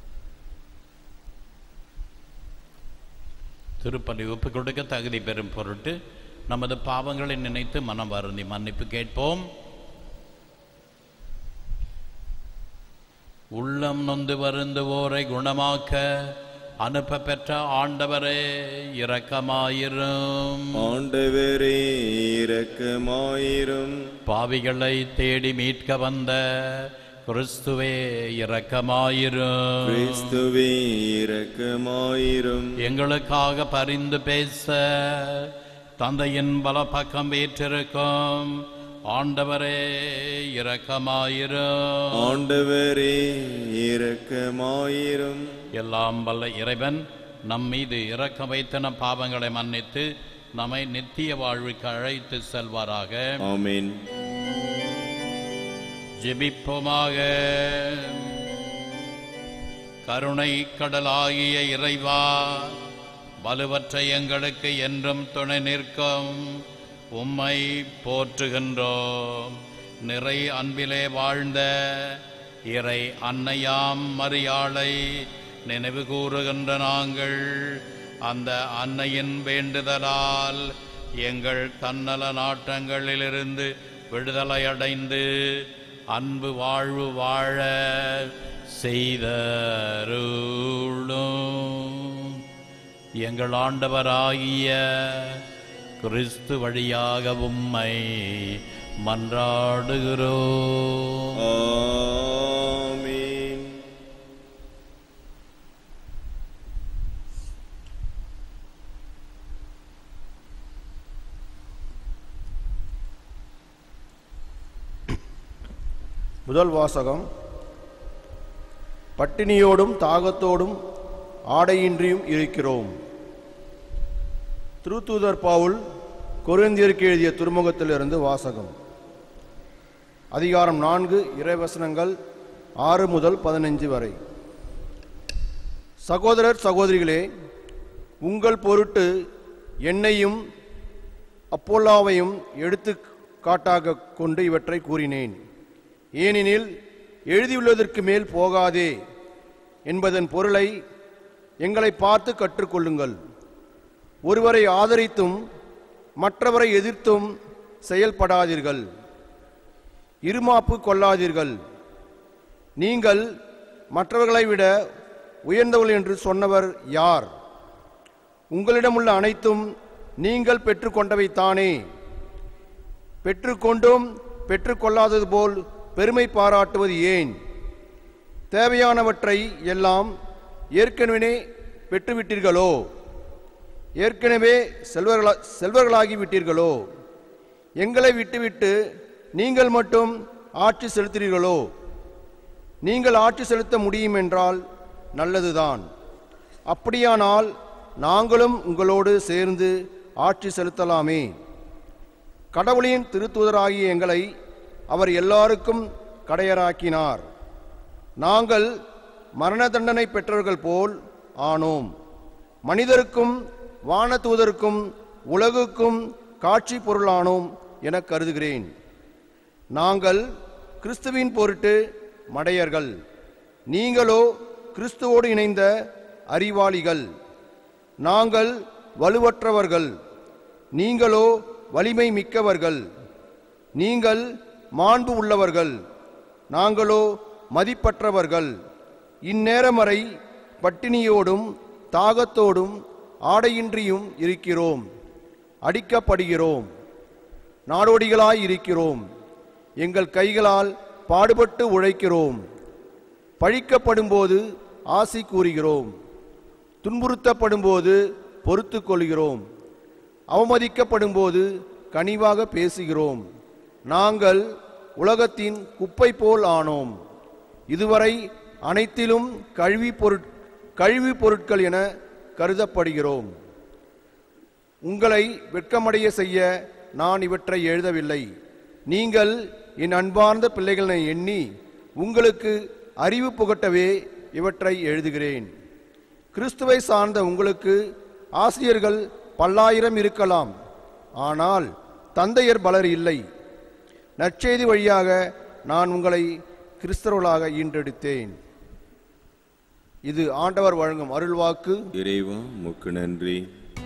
திருப்பலி ஒப்புக் கொடுக்க தகுதி பெறும் பொருட்டு நமது பாவங்களை நினைத்து மனம் வருந்தி மன்னிப்பு கேட்போம் உள்ளம் நொந்து வருந்துவோரை குணமாக்க அனுப்ப பெற்ற ஆண்டவரே இரக்கமாயிரும் ஆண்டவரே இரக்கமாயிரும் பாவிகளை தேடி மீட்க வந்த கிறிஸ்துவே இரக்கமாயிரும் கிறிஸ்துவே இரக்கமாயிரும் எங்களுக்காக பரிந்து பேச தந்தையின் பல பக்கம் வீற்றிருக்கும் ஆண்டவரே இரக்கமாயிரும் ஆண்டவரே இரக்கமாயிரும் எல்லாம் வல்ல இறைவன் நம் மீது இரக்கம் வைத்த நம் பாவங்களை மன்னித்து நம்மை நித்திய வாழ்வுக்கு அழைத்து செல்வாராக ஆமென் ஜெபிப்போமாக கருணை கடலாகிய இறைவா வலுவற்ற எங்களுக்கு என்றும் துணை நிற்கும் உம்மை போற்றுகின்றோம் நிறை அன்பிலே வாழ்ந்த இறை அன்னையாம் மரியாளை நினைவு கூறுகின்ற நாங்கள் அந்த அன்னையின் வேண்டுதலால் எங்கள் தன்னல நாட்டங்களிலிருந்து விடுதலை அடைந்து அன்பு வாழ்வு வாழ செய்தருளும் எங்கள் ஆண்டவராகிய கிறிஸ்து வழியாக உம்மை மன்றாடுகிறோம் ஆமென் முதல் வாசகம் பட்டினியோடும் தாகத்தோடும் ஆடையின்றியும் இருக்கிறோம் திருத்தூதர் பவுல் கொரிந்தியருக்கு எழுதிய துறைமுகத்திலிருந்து வாசகம் அதிகாரம் நான்கு இறைவசனங்கள் ஆறு முதல் பதினஞ்சு வரை சகோதரர் சகோதரிகளே உங்கள் பொருட்டு என்னையும் அப்போல்லாவையும் எடுத்து காட்டாக கொண்டு இவற்றை கூறினேன் ஏனெனில் எழுதியுள்ளதற்கு மேல் போகாதே என்பதன் பொருளை எங்களை பார்த்து கற்றுக்கொள்ளுங்கள் ஒருவரை ஆதரித்தும் மற்றவரை எதிர்த்தும் செயல்படாதீர்கள் இருமாப்பு கொள்ளாதீர்கள் நீங்கள் மற்றவர்களை விட உயர்ந்தவர்கள் என்று சொன்னவர் யார் உங்களிடமுள்ள அனைத்தும் நீங்கள் பெற்றுக்கொண்டவை தானே பெற்றுக்கொண்டும் பெற்றுக்கொள்ளாதது போல் பெருமை பாராட்டுவது ஏன் தேவையானவற்றை எல்லாம் ஏற்கனவே பெற்றுவிட்டீர்களோ ஏற்கனவே செல்வர்களா செல்வர்களாகி விட்டீர்களோ எங்களை விட்டுவிட்டு நீங்கள் மட்டும் ஆட்சி செலுத்துகிறீர்களோ நீங்கள் ஆட்சி செலுத்த முடியும் என்றால் நல்லதுதான் அப்படியானால் நாங்களும் உங்களோடு சேர்ந்து ஆட்சி செலுத்தலாமே கடவுளின் திருத்தூதராகிய எங்களை அவர் எல்லாருக்கும் கடையராக்கினார் நாங்கள் மரண தண்டனை பெற்றவர்கள் போல் ஆனோம் மனிதருக்கும் வானதூதருக்கும் உலகுக்கும் காட்சி பொருளானோம் என கருதுகிறேன் நாங்கள் கிறிஸ்துவின் பொருட்டு மடையர்கள் நீங்களோ கிறிஸ்துவோடு இணைந்த அறிவாளிகள் நாங்கள் வலுவற்றவர்கள் நீங்களோ வலிமை மிக்கவர்கள் நீங்கள் மாண்பு உள்ளவர்கள் நாங்களோ மதிப்பற்றவர்கள் இந்நேரம் வரை பட்டினியோடும் தாகத்தோடும் ஆடையின்றியும் இருக்கிறோம் அடிக்கப்படுகிறோம் நாடோடிகளாய் இருக்கிறோம் எங்கள் கைகளால் பாடுபட்டு உழைக்கிறோம் பழிக்கப்படும்போது ஆசி கூறுகிறோம் துன்புறுத்தப்படும்போது பொறுத்து கொள்கிறோம் அவமதிக்கப்படும்போது கனிவாக பேசுகிறோம் நாங்கள் உலகத்தின் குப்பை போல் ஆனோம் இதுவரை அனைத்திலும் கழிவு பொருட் கழிவு பொருட்கள் என கருதப்படுகிறோம் உங்களை வெட்கமடைய செய்ய நான் இவற்றை எழுதவில்லை நீங்கள் என் அன்பார்ந்த பிள்ளைகளை எண்ணி உங்களுக்கு அறிவு புகட்டவே இவற்றை எழுதுகிறேன் கிறிஸ்துவை சார்ந்த உங்களுக்கு ஆசிரியர்கள் பல்லாயிரம் இருக்கலாம் ஆனால் தந்தையர் பலர் இல்லை நற்செய்தி வழியாக நான் உங்களை கிறிஸ்தவர்களாக ஈன்றெடுத்தேன் இது ஆண்டவர் வழங்கும் அருள்வாக்கு இறைவா முக்கு நன்றி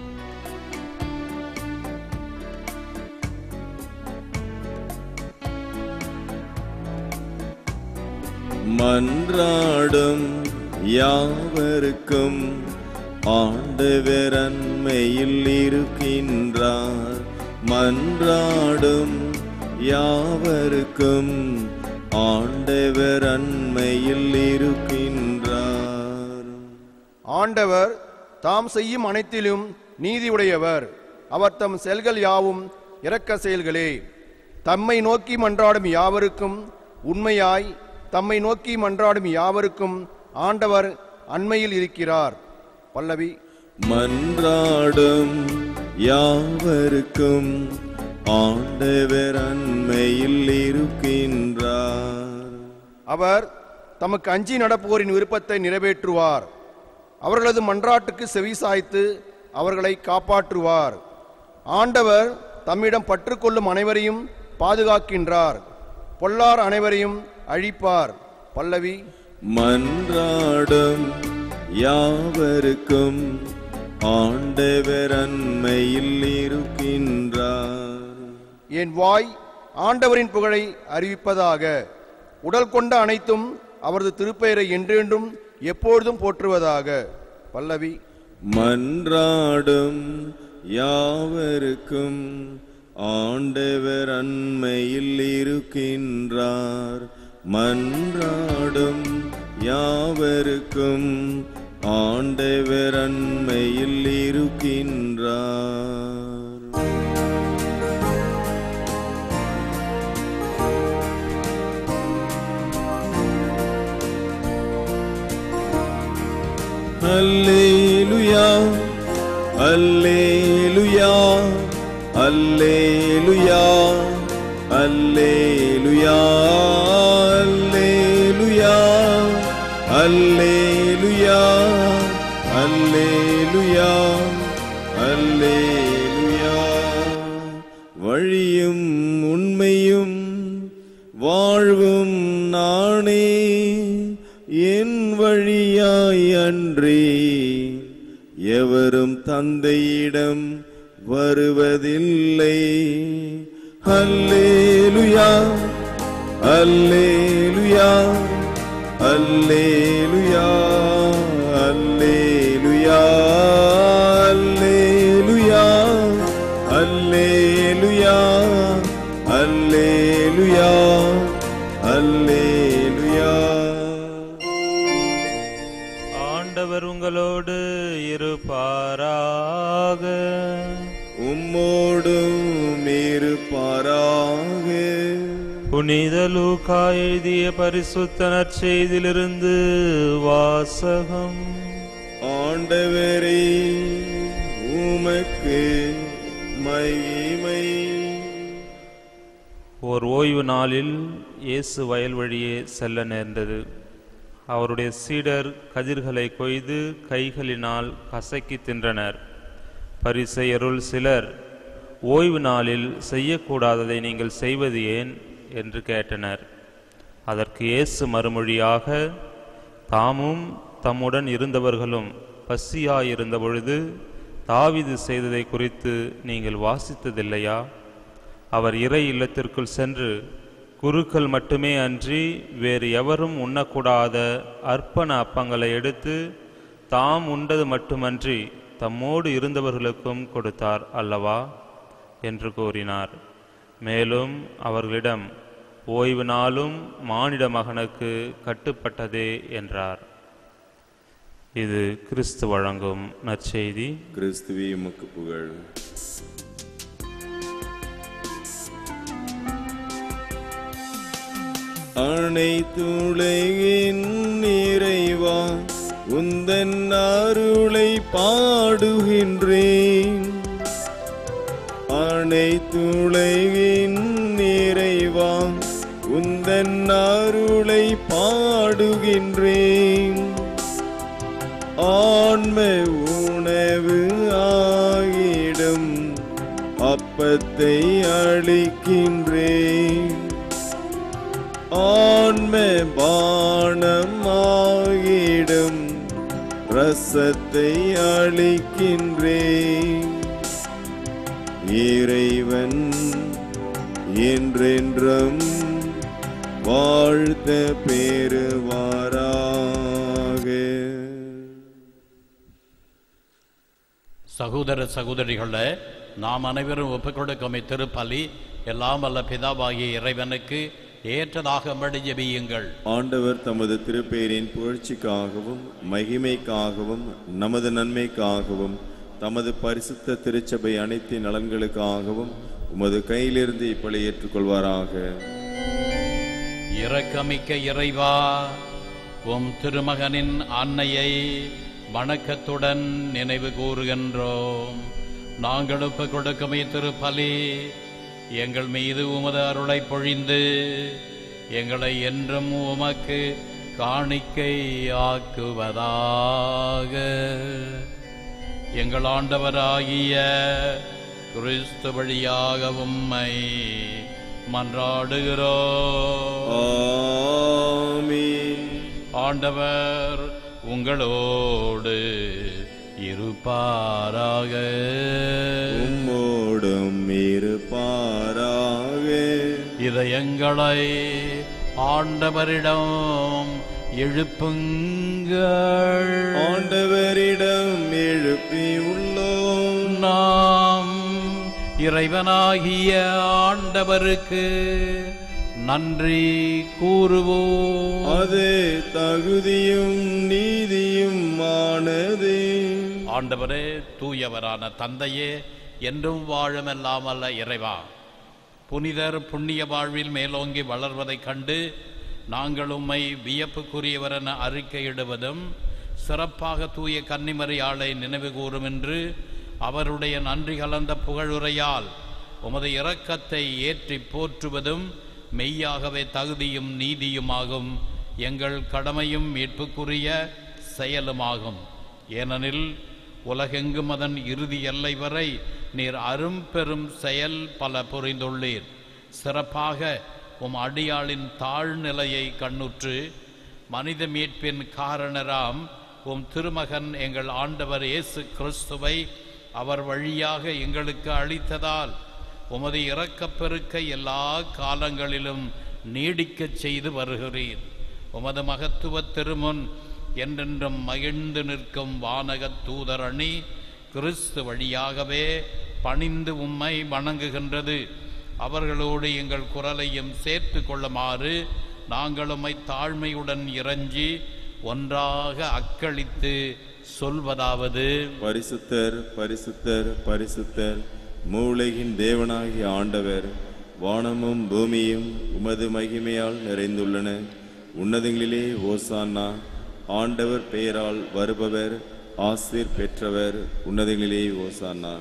மன்றாடும் யாவருக்கும் ஆண்டவர் அன்மையில் இருக்கின்றார் மன்றாடும் யாவருக்கும் ஆண்டவர் அன்மையில் இருக்கின்றார் ஆண்டவர் தாம் செய்யும் அனைத்திலும் நீதியுடையவர் அவர் தம் செயல்கள் யாவும் இரக்க செயல்களே தம்மை நோக்கி மன்றாடும் யாவருக்கும் உண்மையாய் தம்மை நோக்கி மன்றாடும் யாவருக்கும் ஆண்டவர் அண்மையில் இருக்கிறார் பல்லவி மன்றாடும் யாவருக்கும் ஆண்டவர் அன்மையில் இருக்கின்றார் அவர் தமக்கு அஞ்சி நடப்போரின் விருப்பத்தை நிறைவேற்றுவார் அவர்களது மன்றாட்டுக்கு செவிசாய்த்து அவர்களை காப்பாற்றுவார் ஆண்டவர் தம்மிடம் பற்றுக்கொள்ளும் அனைவரையும் பாதுகாக்கின்றார் பொல்லார் அனைவரையும் அழிப்பார் பல்லவி மன்றாடும் யாவருக்கும் ஆண்டவர் அன்மையில் இருக்கின்றார் என் வாய் ஆண்டவரின் புகழை அறிவிப்பதாக உடல் கொண்ட அனைத்தும் அவரது திருப்பெயரை என்றென்றும் எப்பொழுதும் போற்றுவதாக பல்லவி மன்றாடும் யாவருக்கும் ஆண்டவர் அன்மையில் இருக்கின்றார் மன்றாடும் யாவருக்கும் ஆண்டவர் அன்மையில் இருக்கின்றார் அல்லேலுயா அல்லேலுயா அல்லேலுயா அல்லேலுயா அல்லேலுயா அல்லேலுயா அல்லேலுயா அல்லேலுயா வழியும் உண்மையும் வாழ்வும் நானே என் வழியாய் அன்றி எவரும் தந்தையிடம் வருவதில்லை அல்லேலுயா அல்லேலுயா அல்லேலுயா அல்லேலுயா அல்லேலுயா அல்லேலுயா அல்லேலுயா அல்லேலுயா ஆண்டவர் உங்களோடு இருப்பாராக உம்மோடும் இருப்பாராக புனித லூக்கா எழுதிய பரிசுத்த நற்செய்தியிலிருந்து வாசகம் ஆண்டவரே உமக்கு மகிமை ஓர் ஓய்வு நாளில் இயேசு வயல் வழியே செல்ல நேர்ந்தது அவருடைய சீடர் கதிர்களை கொய்து கைகளினால் கசக்கி தின்றனர் பரிசெயருள் சிலர் ஓய்வு நாளில் செய்யக்கூடாததை நீங்கள் செய்வது ஏன் என்று கேட்டனர் அதற்கு இயேசு மறுமொழியாக தாமும் தம்முடன் இருந்தவர்களும் பசியாயிருந்த பொழுது தாவீது செய்ததை குறித்து நீங்கள் வாசித்ததில்லையா அவர் இறை இல்லத்திற்குள் சென்று குருக்கள் மட்டுமே அன்றி வேறு எவரும் உண்ணக்கூடாத அர்ப்பண அப்பங்களை எடுத்து தாம் உண்டது மட்டுமன்றி தம்மோடு இருந்தவர்களுக்கும் கொடுத்தார் அல்லவா என்று கூறினார் மேலும் அவர்களிடம் ஓய்வு நாளும் மானிட மகனுக்கு கட்டுப்பட்டதே என்றார் இது கிறிஸ்து வழங்கும் நற்செய்தி கிறிஸ்துவே உமக்கு புகழ் அனைத்துலகின் நிறைவா உந்தன் அருளை பாடுகின்றேன் அனைத்துலகின் நிறைவா உந்தன் அருளை பாடுகின்றேன் ஆன்ம உணவு ஆகிடும் அப்பத்தை அளிக்கின்றேன் ஆன்ம பானம் ஆகிடும் ரசத்தை அளிக்கின்றேன் இறைவன் என்றென்றும் வாழ்த்த பெறுவாராக சகோதர சகோதரிகளே நாம் அனைவரும் ஒப்புக்கொடுக்கும் இத்திருப்பலி எல்லாம் வல்ல பிதாவாகிய இறைவனுக்கு ஏற்றதாக மடி ஜெபியுங்கள் ஆண்டவர் தமது திருப்பேரின் புகழ்ச்சிக்காகவும் மகிமைக்காகவும் நமது நன்மைக்காகவும் தமது பரிசுத்த திருச்சபை அனைத்து நலன்களுக்காகவும் உமது கையிலிருந்து இப்பலி ஏற்றுக்கொள்வாராக இரக்கமிக்க இறைவா உம் திருமகனின் அன்னையை வணக்கத்துடன் நினைவு கூறுகின்றோம் நாங்கள் ஒப்பு கொடுக்கும் இத்திருப்பலி எங்கள் மீது உமது அருளை பொழிந்து எங்களை என்றும் உமக்கு காணிக்கை ஆக்குவதாக எங்கள் ஆண்டவராகிய கிறிஸ்து வழியாக உம்மை மன்றாடுகிறோம் ஆமென். ஆண்டவர் உங்களோடு இருப்பாராக உம்மோடும் இருப்பாராக இதயங்களை ஆண்டவரிடம் எழுப்புங்கள் ஆண்டவரிடம் எழுப்பியுள்ளோம் நாம் இறைவனாகிய ஆண்டவருக்கு நன்றி கூறுவோம் அது தகுதியும் நீதியும் ஆனது ஆண்டவரே தூயவரான தந்தையே என்றும் வாழுமெல்லாம் அல்ல இறைவா புனிதர் புண்ணிய வாழ்வில் மேலோங்கி வளர்வதைக் கண்டு நாங்கள் உம்மை வியப்புக்குரியவரென அறிக்கையிடுவதும் சிறப்பாக தூய கன்னிமரியாளை நினைவு கூறும் என்று அவருடைய நன்றி கலந்த புகழுரையால் உமது இரக்கத்தை ஏற்றி போற்றுவதும் மெய்யாகவே தகுதியும் நீதியுமாகும் எங்கள் கடமையும் மீட்புக்குரிய செயலுமாகும் ஏனெனில் உலகெங்கும் அதன் இறுதி எல்லை வரை நீர் அரும்பெரும் செயல் பல புரிந்துள்ளீர் சிறப்பாக உம் அடியாளின் தாழ்நிலையை கண்ணுற்று மனித மீட்பின் காரணராம் உம் திருமகன் எங்கள் ஆண்டவர் இயேசு கிறிஸ்துவை அவர் வழியாக எங்களுக்கு அளித்ததால் உமது இரக்கப் பெருக்கை எல்லா காலங்களிலும் நீடிக்கச் செய்து வருகிறீர் உமது மகத்துவ திருமுன் என்றென்றும் மகிழ்ந்து நிற்கும் வானகத் தூதர் அணி கிறிஸ்து வழியாகவே பணிந்து உம்மை வணங்குகின்றது அவர்களோடு எங்கள் குரலையும் சேர்த்து கொள்ளுமாறு நாங்கள் உம்மை தாழ்மையுடன் இறைஞ்சி ஒன்றாக அக்களித்து சொல்வதாவது பரிசுத்தர் பரிசுத்தர் பரிசுத்தர் மூளையின் தேவனாகிய ஆண்டவர் வானமும் பூமியும் உமது மகிமையால் நிறைந்துள்ளன உன்னதங்களிலே ஓசானா ஆண்டவர் பெயரால் வருபவர் ஆசிர் பெற்றவர் உன்னதங்களிலே ஓசானா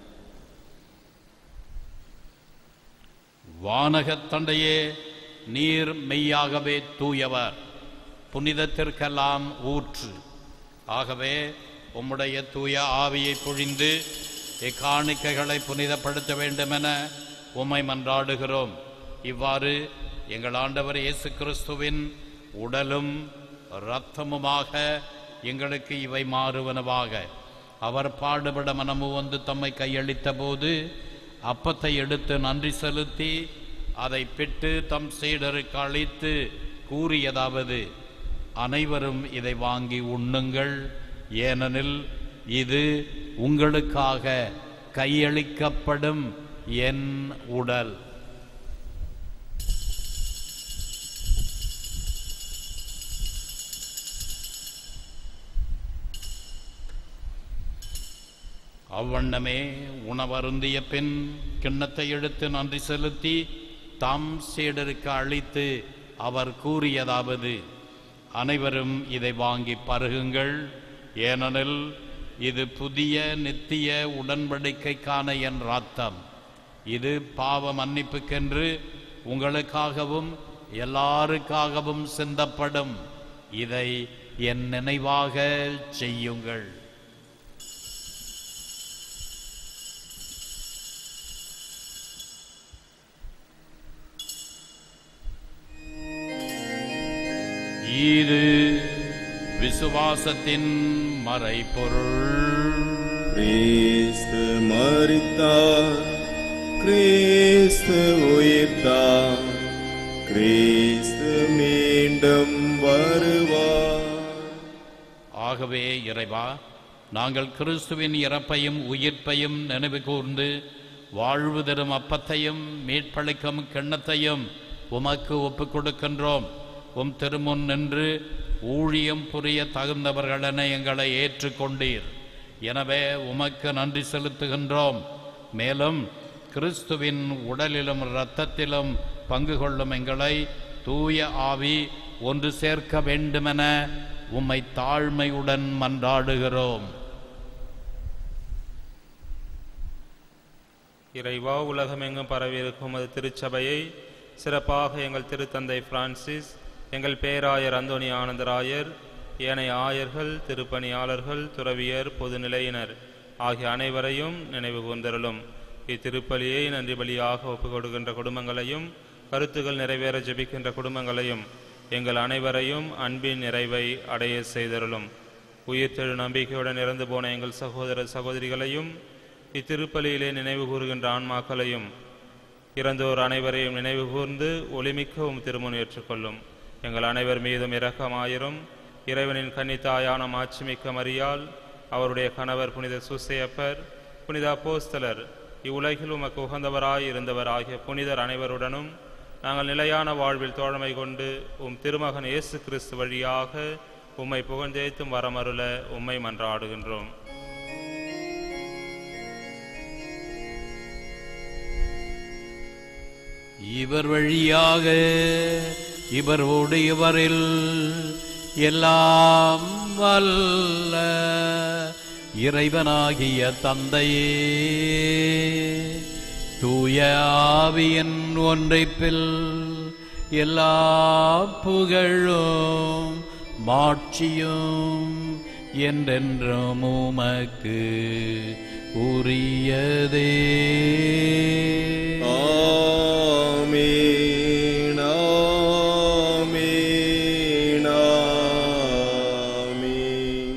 வானகத் தந்தையே நீர் மெய்யாகவே தூயவர் புனிதத்திற்கெல்லாம் ஊற்று ஆகவே உம்முடைய தூய ஆவியை பொழிந்து இக்காணிக்கைகளை புனிதப்படுத்த வேண்டுமென உம்மை மன்றாடுகிறோம் இவ்வாறு எங்கள் ஆண்டவர் இயேசு கிறிஸ்துவின் உடலும் இரத்தமுமாக எங்களுக்கு இவை மாறுவனவாக அவர் பாடுபட மனமு வந்து தம்மை கையளித்த போது அப்பத்தை எடுத்து நன்றி செலுத்தி அதை பிட்டு தம் சீடருக்கு அளித்து கூறியதாவது அனைவரும் இதை வாங்கி உண்ணுங்கள் ஏனெனில் இது உங்களுக்காக கையளிக்கப்படும் என் உடல் அவ்வண்ணமே உணவருந்திய பின் கிண்ணத்தை எடுத்து நன்றி செலுத்தி தாம் சீடருக்கு அளித்து அவர் கூறியதாவது அனைவரும் இதை வாங்கி பருகுங்கள் ஏனெனில் இது புதிய நித்திய உடன்படிக்கைக்கான என் ராத்தம் இது பாவ மன்னிப்புக்கென்று உங்களுக்காகவும் எல்லாருக்காகவும் சிந்தப்படும் இதை என் நினைவாக செய்யுங்கள் இது விசுவாசத்தின் மறைபொருள் கிறிஸ்து மரித்தார் கிறிஸ்து உயிர்த்தார் கிறிஸ்து மீண்டும் வருவார் ஆகவே இறைவா நாங்கள் கிறிஸ்துவின் இறப்பையும் உயிர்ப்பையும் நினைவு கூர்ந்து வாழ்வு தரும் அப்பத்தையும் மீட்பளிக்கும் கிண்ணத்தையும் உமக்கு ஒப்புக் கொடுக்கின்றோம் உம் திருமுன் நின்று ஊழியம் புரிய தகுந்தவர்களென எங்களை ஏற்றுக்கொண்டீர் எனவே உமக்கு நன்றி செலுத்துகின்றோம் மேலும் கிறிஸ்துவின் உடலிலும் இரத்தத்திலும் பங்கு கொள்ளும் எங்களை தூய ஆவி ஒன்று சேர்க்க வேண்டுமென உம்மை தாழ்மையுடன் மன்றாடுகிறோம் இறைவா உலகமெங்கும் பரவியிருக்கும் அது திருச்சபையை சிறப்பாக எங்கள் திருத்தந்தை பிரான்சிஸ் எங்கள் பேராயர் அந்தோணி ஆனந்தராயர் ஏனைய ஆயர்கள் திருப்பணியாளர்கள் துறவியர் பொதுநிலையினர் ஆகிய அனைவரையும் நினைவு கூர்ந்தருளும் இத்திருப்பலியை நன்றி பலியாக ஒப்புக் கொடுக்கின்ற குடும்பங்களையும் கருத்துகள் நிறைவேற ஜெபிக்கின்ற குடும்பங்களையும் எங்கள் அனைவரையும் அன்பின் நிறைவை அடைய செய்தருளும் உயிர்த்தெழு நம்பிக்கையுடன் இறந்து போன எங்கள் சகோதர சகோதரிகளையும் இத்திருப்பலியிலே நினைவு கூறுகின்ற ஆன்மாக்களையும் இறந்தோர் அனைவரையும் நினைவு கூர்ந்து ஒளிமிக்கவும் திருமுன் ஏற்றுக்கொள்ளும் எங்கள் அனைவர் மீதும் இரக்கமாயிரும் இறைவனின் கன்னித்தாயான மாட்சிமிக்க மரியால் அவருடைய கணவர் புனித சுசையப்பர் புனித அப்போஸ்தலர் இவ்வுலகில் உமக்கு உகந்தவராய் இருந்தவர் ஆகிய புனிதர் அனைவருடனும் நாங்கள் நிலையான வாழ்வில் தோழமை கொண்டு உம் திருமகன் இயேசு கிறிஸ்து வழியாக உம்மை புகழ்ந்தேத்தும் வரமருள உம்மை மன்றாடுகின்றோம் இவர் வழியாக இவரோடு இவரில் எல்லாம் வல்ல இறைவனாகிய தந்தையே தூய ஆவியின் ஒன்றைப்பில் எல்லா புகழும் மாட்சியும் என்றென்றும் உமக்கு உரியதே ஆமீன் ஆமீன் ஆமீன்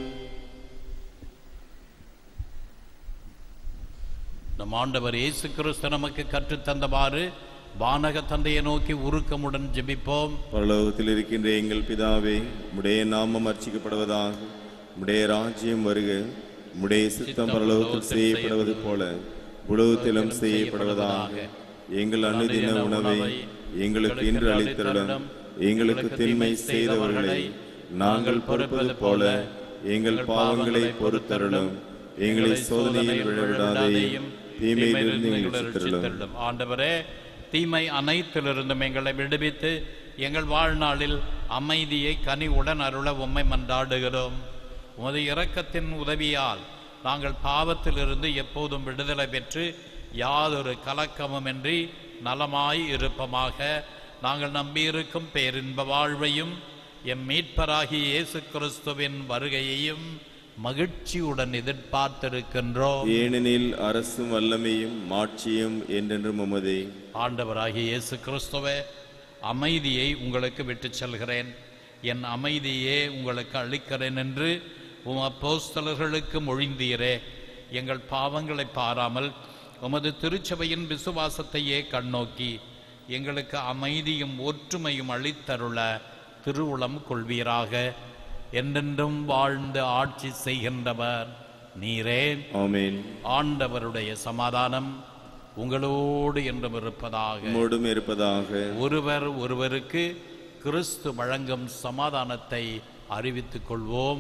நம் ஆண்டவர் இயேசு கிறிஸ்து நமக்கு கற்றுத் தந்தவாறு வானக தந்தையை நோக்கி உருக்கமுடன் ஜெபிப்போம் பரலோகத்தில் இருக்கின்ற எங்கள் பிதாவே உடைய நாமம் அர்ச்சிக்கப்படுவதாக உடைய ராஜ்யம் வருக உடைய சித்தம் பரலோகத்தில் செய்யப்படுவது போல உலகத்திலும் செய்யப்படுவதாக எங்கள் அனுதின உணவை எங்களுக்கு இன்று அளித்தருளும் எங்களுக்கு திண்மை செய்தவர்களை நாங்கள் பொறுப்பது போல எங்கள் பாவங்களை பொறுத்தருளும் எங்களை சோதனையில் விழவிடாதேயும் தீமையிலிருந்து எங்களை சித்தருளும் சித்தருளும். ஆண்டவரே தீமை அனைத்திலிருந்தும் எங்களை விடுவித்து எங்கள் வாழ்நாளில் அமைதியை கனிவுடன் அருள உம்மை மன்றாடுகிறோம் உமது இரக்கத்தின் உதவியால் நாங்கள் பாவத்திலிருந்து எப்போதும் விடுதலை பெற்று யாதொரு கலக்கமுமின்றி நலமாய் இருப்பமாக நாங்கள் நம்பியிருக்கும் பேரின்ப வாழ்வையும் எம் மீட்பராகிய இயேசு கிறிஸ்துவின் வருகையையும் மகிழ்ச்சியுடன் எதிர்பார்த்திருக்கின்றோம் ஏனெனில் அரசும் வல்லமையும் மாட்சியும் என்றென்றும் உமதே ஆண்டவராகிய இயேசு கிறிஸ்துவே அமைதியை உங்களுக்கு விட்டுச் செல்கிறேன் என் அமைதியே உங்களுக்கு அளிக்கிறேன் என்று உம் அப்போஸ்தலர்களுக்கு மொழிந்தீரே எங்கள் பாவங்களை பாராமல் உமது திருச்சபையின் விசுவாசத்தையே கண்ணோக்கி எங்களுக்கு அமைதியும் ஒற்றுமையும் அளித்தருள திருவுளம் கொள்வீராக என்றென்றும் வாழ்ந்து ஆட்சி செய்கின்றவர் நீரே ஆமென் ஆண்டவருடைய சமாதானம் உங்களோடு என்றும் இருப்பதாக உம்மோடும் இருப்பதாக ஒருவர் ஒருவருக்கு கிறிஸ்து வழங்கும் சமாதானத்தை அறிவித்துக் கொள்வோம்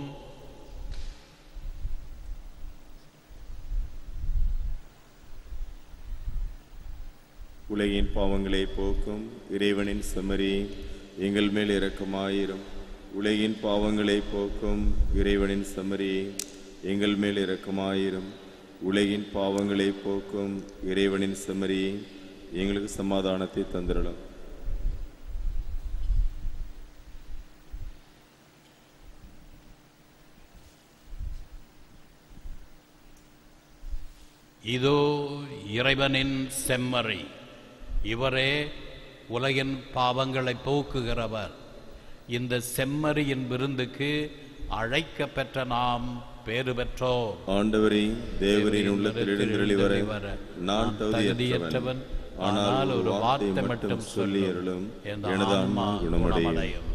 உலகின் பாவங்களை போக்கும் இறைவனின் செம்மறி எங்கள் மேல் இரக்கமாயிரும் உலகின் பாவங்களை போக்கும் இறைவனின் செம்மறி எங்கள் மேல் இரக்கமாயிரும் உலகின் பாவங்களை போக்கும் இறைவனின் செம்மறி எங்களுக்கு சமாதானத்தை தந்திரலாம் இதோ இறைவனின் செம்மறி இவரே உலகின் பாவங்களை போக்குகிறவர் இந்த செம்மறியின் விருந்துக்கு அழைக்க பெற்ற நாம் பேறு பெற்றோம் ஆண்டவரே தேவரின் உள்ளத்தில் எழுந்தருளி வர நான் தகுதியற்றவன் ஆனால் ஒரு வார்த்தை மட்டும் சொல்லி அருளும் எனது ஆன்மா குணமடையும்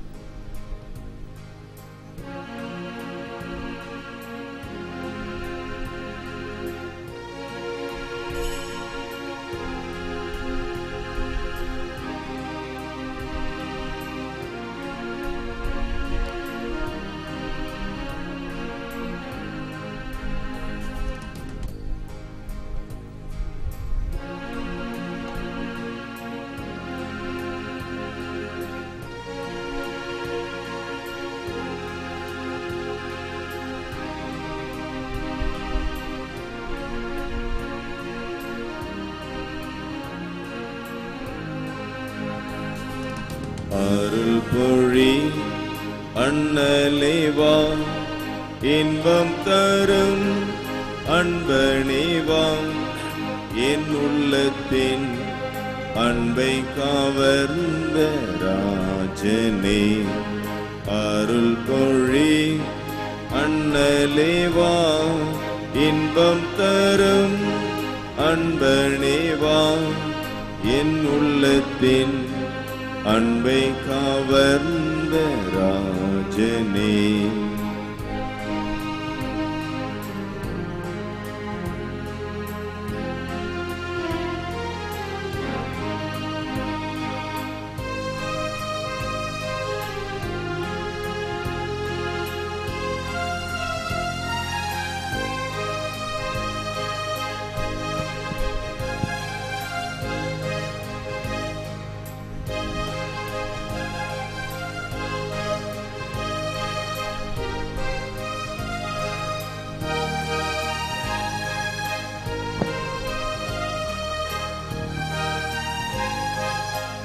அருள் பொழி அண்ணலேவா இன்பம் தரும் அன்பனேவா என் உள்ளத்தின் அன்பை கவர்ந்த ராஜனே அருள் பொழி அண்ணலேவா இன்பம் தரும் அன்பனேவா என் உள்ளத்தின் அன்பை கவர்ந்த ராஜனே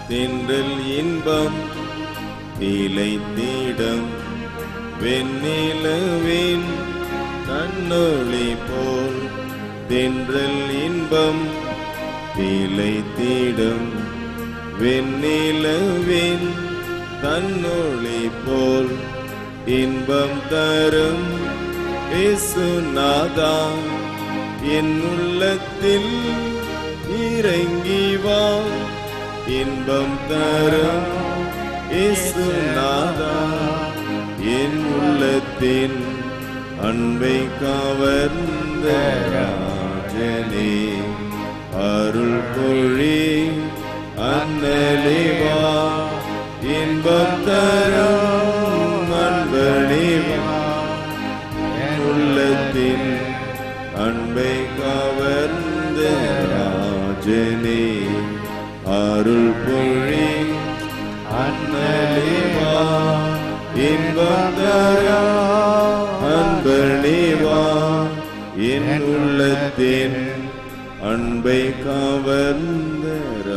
தென்றல் இன்பம் திளைத்திடும் வெண்ணிலவின் தன்னொளி போல் தென்றல் இன்பம் திளைத்திடும் வெண்ணிலவின் தன்னொளி போல் இன்பம் தரும் இயேசுநாதா என் உள்ளத்தில் இறங்கி வா இன்பம் தரும் இயேசுநாதா என் உள்ளத்தின் அன்பை கவர்ந்த ராஜனே அருள் பொழி அன்னலிவா இன்பம் தரும் அன்பளிவா உள்ளத்தின் அன்பை கவர்ந்த ராஜனே அருள் பொழி அன்னலிவா இன்பம் தரும் அன்பளிவா என் உள்ளத்தின் அன்பை கவர்ந்த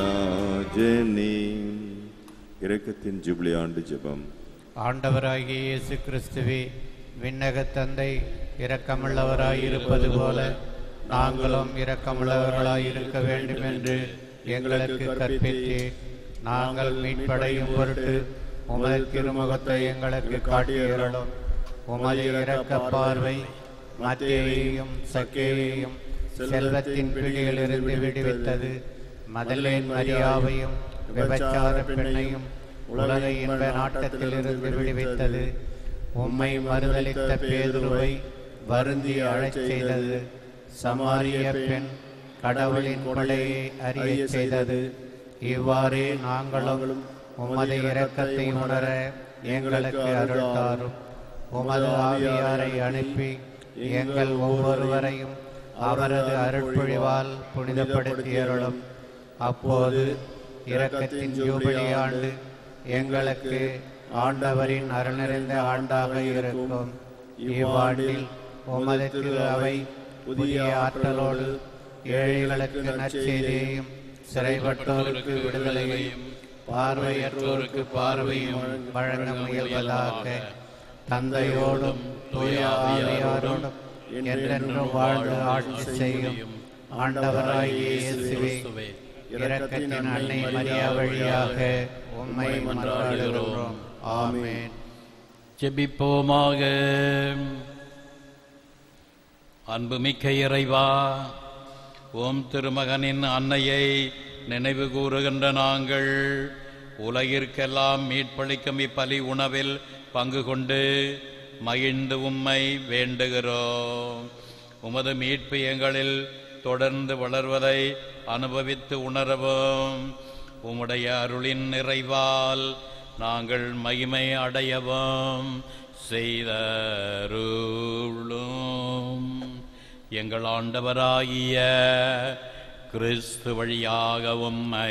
ராஜனே இரக்கத்தின் ஜூபிலி ஆண்டு ஜெபம் ஆண்டவராகிய இயேசு கிறிஸ்துவே விண்ணகத் தந்தை இரக்கமுள்ளவராய் இருப்பது போல நாங்களும் இரக்கமுள்ளவர்களாய் இருக்க வேண்டும் என்று எங்களுக்கு கற்பித்து நாங்கள் மீட்படையும் பொருட்டு உமது திருமுகத்தை எங்களுக்கு காட்டியருளும் உமது இரக்க பார்வை மத்தியையும் சக்கேயையும் செல்வத்தின் பிடியிலிருந்து விடுவித்தது மதலேன் மரியாவையும் விபச்சார பெண்ணையும் உலக இன்ப நாட்டத்திலிருந்து விடுவித்தது உம்மை மறுதலித்த பேதுருவை வருந்தி அழச் செய்தது சமாரிய பெண் கடவுளின் கொலையை அறியச் செய்தது இவ்வாறே நாங்களும் உமது இரக்கத்தை உணர எங்களுக்கு அருள் தாரும் உமது ஆவியாரை அனுப்பி எங்கள் ஒவ்வொருவரையும் அவரது அருட்பொழிவால் புனிதப்படுத்தியருளும் அப்போது இரக்கத்தின் ஜூபிலி ஆண்டு எங்களுக்கு ஆண்டவரின் அருள் நிறைந்த ஆண்டாக இருக்கும் இவ்வாண்டில் உமது திரு அவை புதிய ஆற்றலோடு ஏழைகளுக்கு நற்செய்தியையும் சிறைப்பட்டோருக்கு விடுதலையையும் பார்வையற்றோருக்கு பார்வையும் வழங்க முயல்வதாக தந்தையோடும் தூய ஆவியாரோடும் என்றென்றும் வாழ்ந்து ஆட்சி செய்யும் ஆண்டவராகிய இயேசுவே இரக்கத்தின் அன்னை மரியா வழியாக உம்மை மன்றாடுகிறோம் ஆமென் ஜெபிப்போமாக அன்புமிக்க இறைவா ஓம் திருமகனின் அன்னையை நினைவு கூறுகின்ற நாங்கள் உலகிற்கெல்லாம் மீட்பளிக்கும் இப்பலி உணவில் பங்கு கொண்டு மகிழ்ந்து உம்மை வேண்டுகிறோம் உமது மீட்பு எங்களில் தொடர்ந்து வளர்வதை அனுபவித்து உணரவும் உம்முடைய அருளின் நிறைவால் நாங்கள் மகிமை அடையவும் செய்தருளும் எங்கள் ஆண்டவராகிய கிறிஸ்து வழியாக உம்மை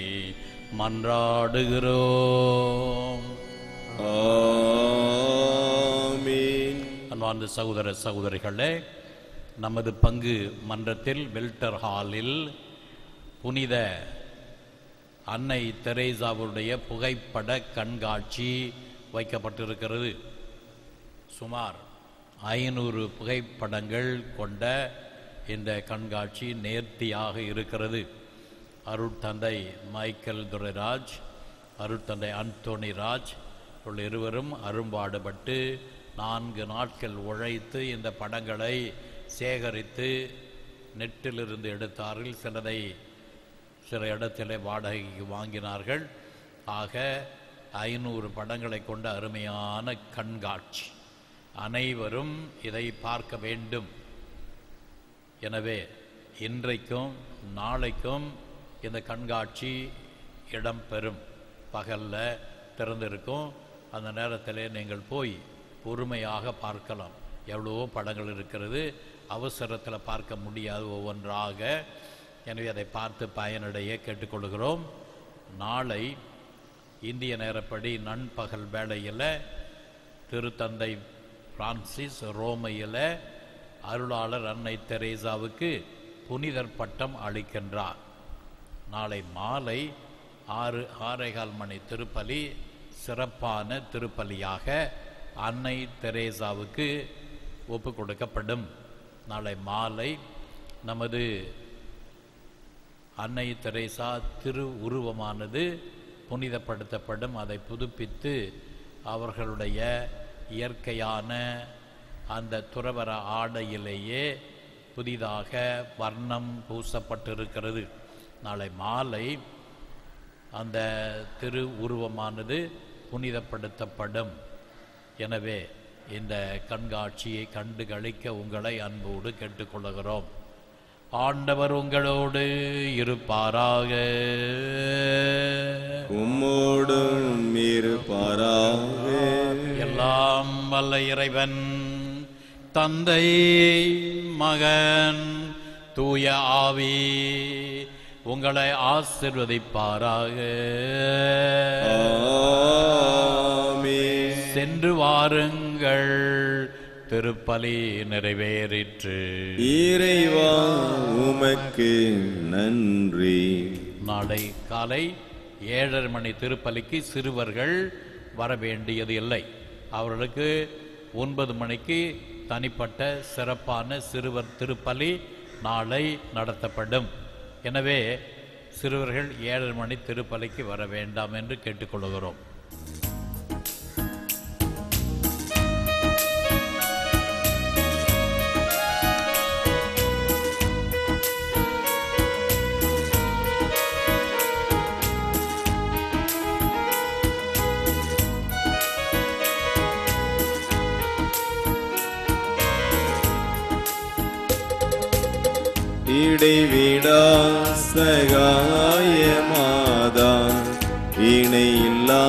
மன்றாடுகிறோம் ஆமீன் அன்பார்ந்த சகோதர சகோதரிகளே நமது பங்கு மன்றத்தில் வெல்டர் ஹாலில் புனித அன்னை தெரேசாவுடைய புகைப்பட கண்காட்சி வைக்கப்பட்டிருக்கிறது சுமார் ஐநூறு புகைப்படங்கள் கொண்ட இந்த கண்காட்சி நேர்த்தியாக இருக்கிறது அருட்தந்தை மைக்கேல் துரைராஜ் அருட்தந்தை அந்தோணி ராஜ் உள்ள இருவரும் அரும்பாடுபட்டு நான்கு நாட்கள் உழைத்து இந்த படங்களை சேகரித்து நெட்டிலிருந்து எடுத்தார்கள் சிலதை சில இடத்திலே வாடகைக்கு வாங்கினார்கள் ஆக ஐநூறு படங்களை கொண்ட அருமையான கண்காட்சி அனைவரும் இதை பார்க்க வேண்டும் எனவே இன்றைக்கும் நாளைக்கும் இந்த கண்காட்சி இடம்பெறும் பகல்ல திறந்திருக்கும் அந்த நேரத்திலே நீங்கள் போய் பொறுமையாக பார்க்கலாம் எவ்வளவோ படங்கள் இருக்கிறது அவசரத்தில் பார்க்க முடியாது ஒவ்வொன்றாக எனவே அதை பார்த்து பயனடைய கேட்டுக்கொள்கிறோம் நாளை இந்திய நேரப்படி நண்பகல் வேளையில் திருத்தந்தை பிரான்சிஸ் ரோமையில் அருளாளர் அன்னை தெரேசாவுக்கு புனிதர் பட்டம் அளிக்கின்றார் நாளை மாலை ஆறு ஆறேகால் மணி திருப்பலி சிறப்பான திருப்பலியாக அன்னை தெரேசாவுக்கு ஒப்பு கொடுக்கப்படும் நாளை மாலை நமது அன்னை தெரேசா திரு உருவமானது புனிதப்படுத்தப்படும் அதை புதுப்பித்து அவர்களுடைய இயற்கையான அந்த துறவர ஆடையிலேயே புதிதாக வர்ணம் பூசப்பட்டிருக்கிறது நாளை மாலை அந்த திரு உருவமானது புனிதப்படுத்தப்படும் எனவே இந்த கண்காட்சியை கண்டு களிக்க உங்களை அன்போடு கேட்டுக்கொள்கிறோம் ஆண்டவர் உங்களோடு இருப்பாராக உம்மோடும் இருப்பாராக எல்லாம் வல்ல இறைவன் தந்தை மகன் தூய ஆவி உங்களை ஆசிர்வதிப்பாராக ஆமென். சென்று வாருங்கள் திருப்பலி நிறைவேறிற்று இறைவா உமக்கு நன்றி நாளை காலை ஏழரை மணி திருப்பலிக்கு சிறுவர்கள் வர வேண்டியது இல்லை அவர்களுக்கு ஒன்பது மணிக்கு தனிப்பட்ட சிறப்பான சிறுவர் திருப்பலி நாளை நடத்தப்படும் எனவே சிறுவர்கள் ஏழரை மணி திருப்பலிக்கு வர வேண்டாம் என்று கேட்டுக்கொள்கிறோம் இடைவிடா சகாயமாதா இணையில்லா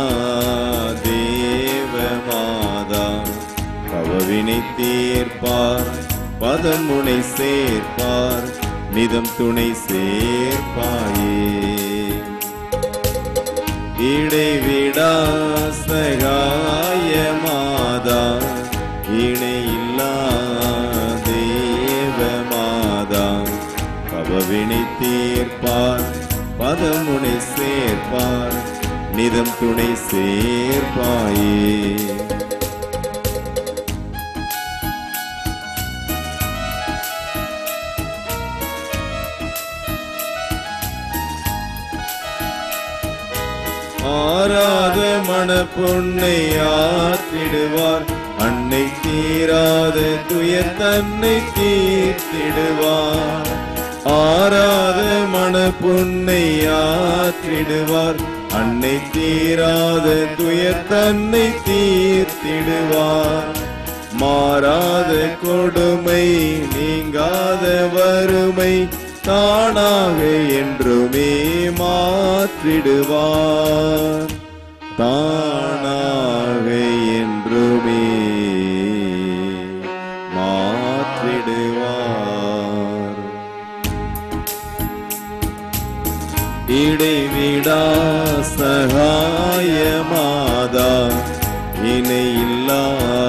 தேவமாதா பவவினை தீர்ப்பார் பதமுனை சேர்ப்பார் நிதம் துணை சேர்ப்பாயே இடைவிடா சகாயமாதா இணையில்லா தேவமாதா பவவினை தீர்ப்பார் பதமுனை சேர்ப்பார் நிதம் துணை சேர்ப்பாயே ஆராத மணப்பொன்னை ஆற்றிடுவார் அன்னை தீராத துயர் தன்னை தீர்த்திடுவார் ஆராத மணப்பொன்னை ஆற்றிடுவார் அன்னை தீராத துயர் தன்னை தீர்த்திடுவார் மாறாத கொடுமை நீங்காத வறுமை தானாக என்றுமே மாற்றிடுவார் தானாக என்றுமே மாற்றிடுவார் இடைவிடா சகாயமாதா இணையில்லா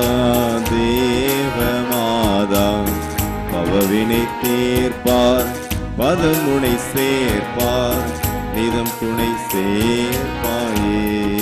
தேவமாதா பவவினை தீர்ப்பார் பதமுனை சேர்ப்பார் நிதம் துணை சேர்ப்பாயே